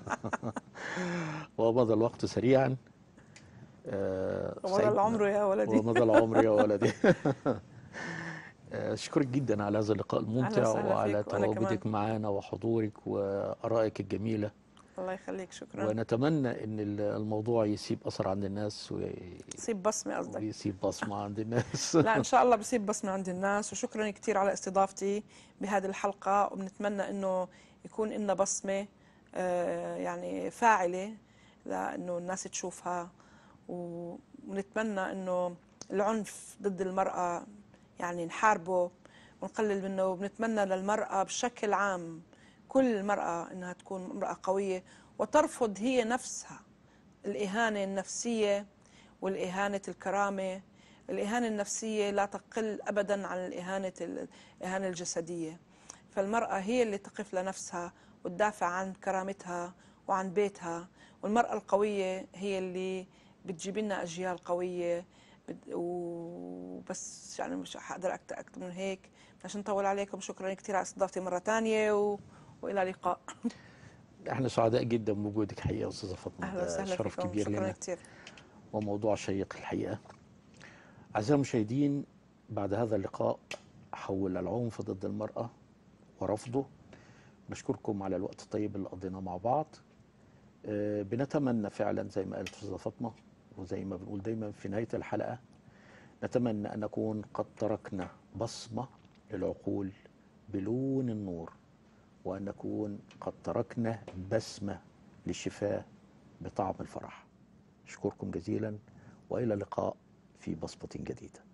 ومضى الوقت سريعا آه، ومضى سعيدنا- العمر يا ولدي. ومضى العمر يا ولدي آه، اشكرك جدا على هذا اللقاء الممتع وسهلا وعلى فيك، وأنا كمان. تواجدك معنا وحضورك وارائك الجميله الله يخليك شكرا ونتمنى ان ال- الموضوع يسيب اثر عند الناس و- سيب بصمه قصدك ويسيب بصمه عند الناس لا ان شاء الله بصيب بصمه عند الناس وشكرا كثير على استضافتي بهذه الحلقه وبنتمنى انه يكون لنا بصمه آه، يعني فاعله لانه الناس تشوفها و- ونتمنى انه العنف ضد المراه يعني نحاربه ونقلل منه وبنتمنى للمراه بشكل عام كل المراه انها تكون امراه قويه وترفض هي نفسها الإهانة النفسية والإهانة الكرامة الإهانة النفسية لا تقل أبدا عن الإهانة الإهانة الجسدية فالمرأة هي اللي تقف لنفسها وتدافع عن كرامتها وعن بيتها والمرأة القوية هي اللي بتجيب لنا أجيال قوية بت- وبس يعني مش حقدر أكتر أكتر من هيك عشان نطول عليكم شكرا كثير على استضافتي مرة تانية و... وإلى اللقاء احنا سعداء جدا بوجودك حقيقه يا استاذه فاطمه أهلا ده وسهلا شرف فيكم كبير شكرا لنا كثير وموضوع شيق الحقيقة أعزائي المشاهدين بعد هذا اللقاء حول العنف ضد المرأة ورفضه نشكركم على الوقت الطيب اللي قضيناه مع بعض آه، بنتمنى فعلا زي ما قالت أستاذة فاطمة وزي ما بنقول دايما في نهاية الحلقة نتمنى أن نكون قد تركنا بصمة للعقول بلون النور وأن نكون قد تركنا بسمة للشفاء بطعم الفرح أشكركم جزيلا وإلى اللقاء في بصمة جديدة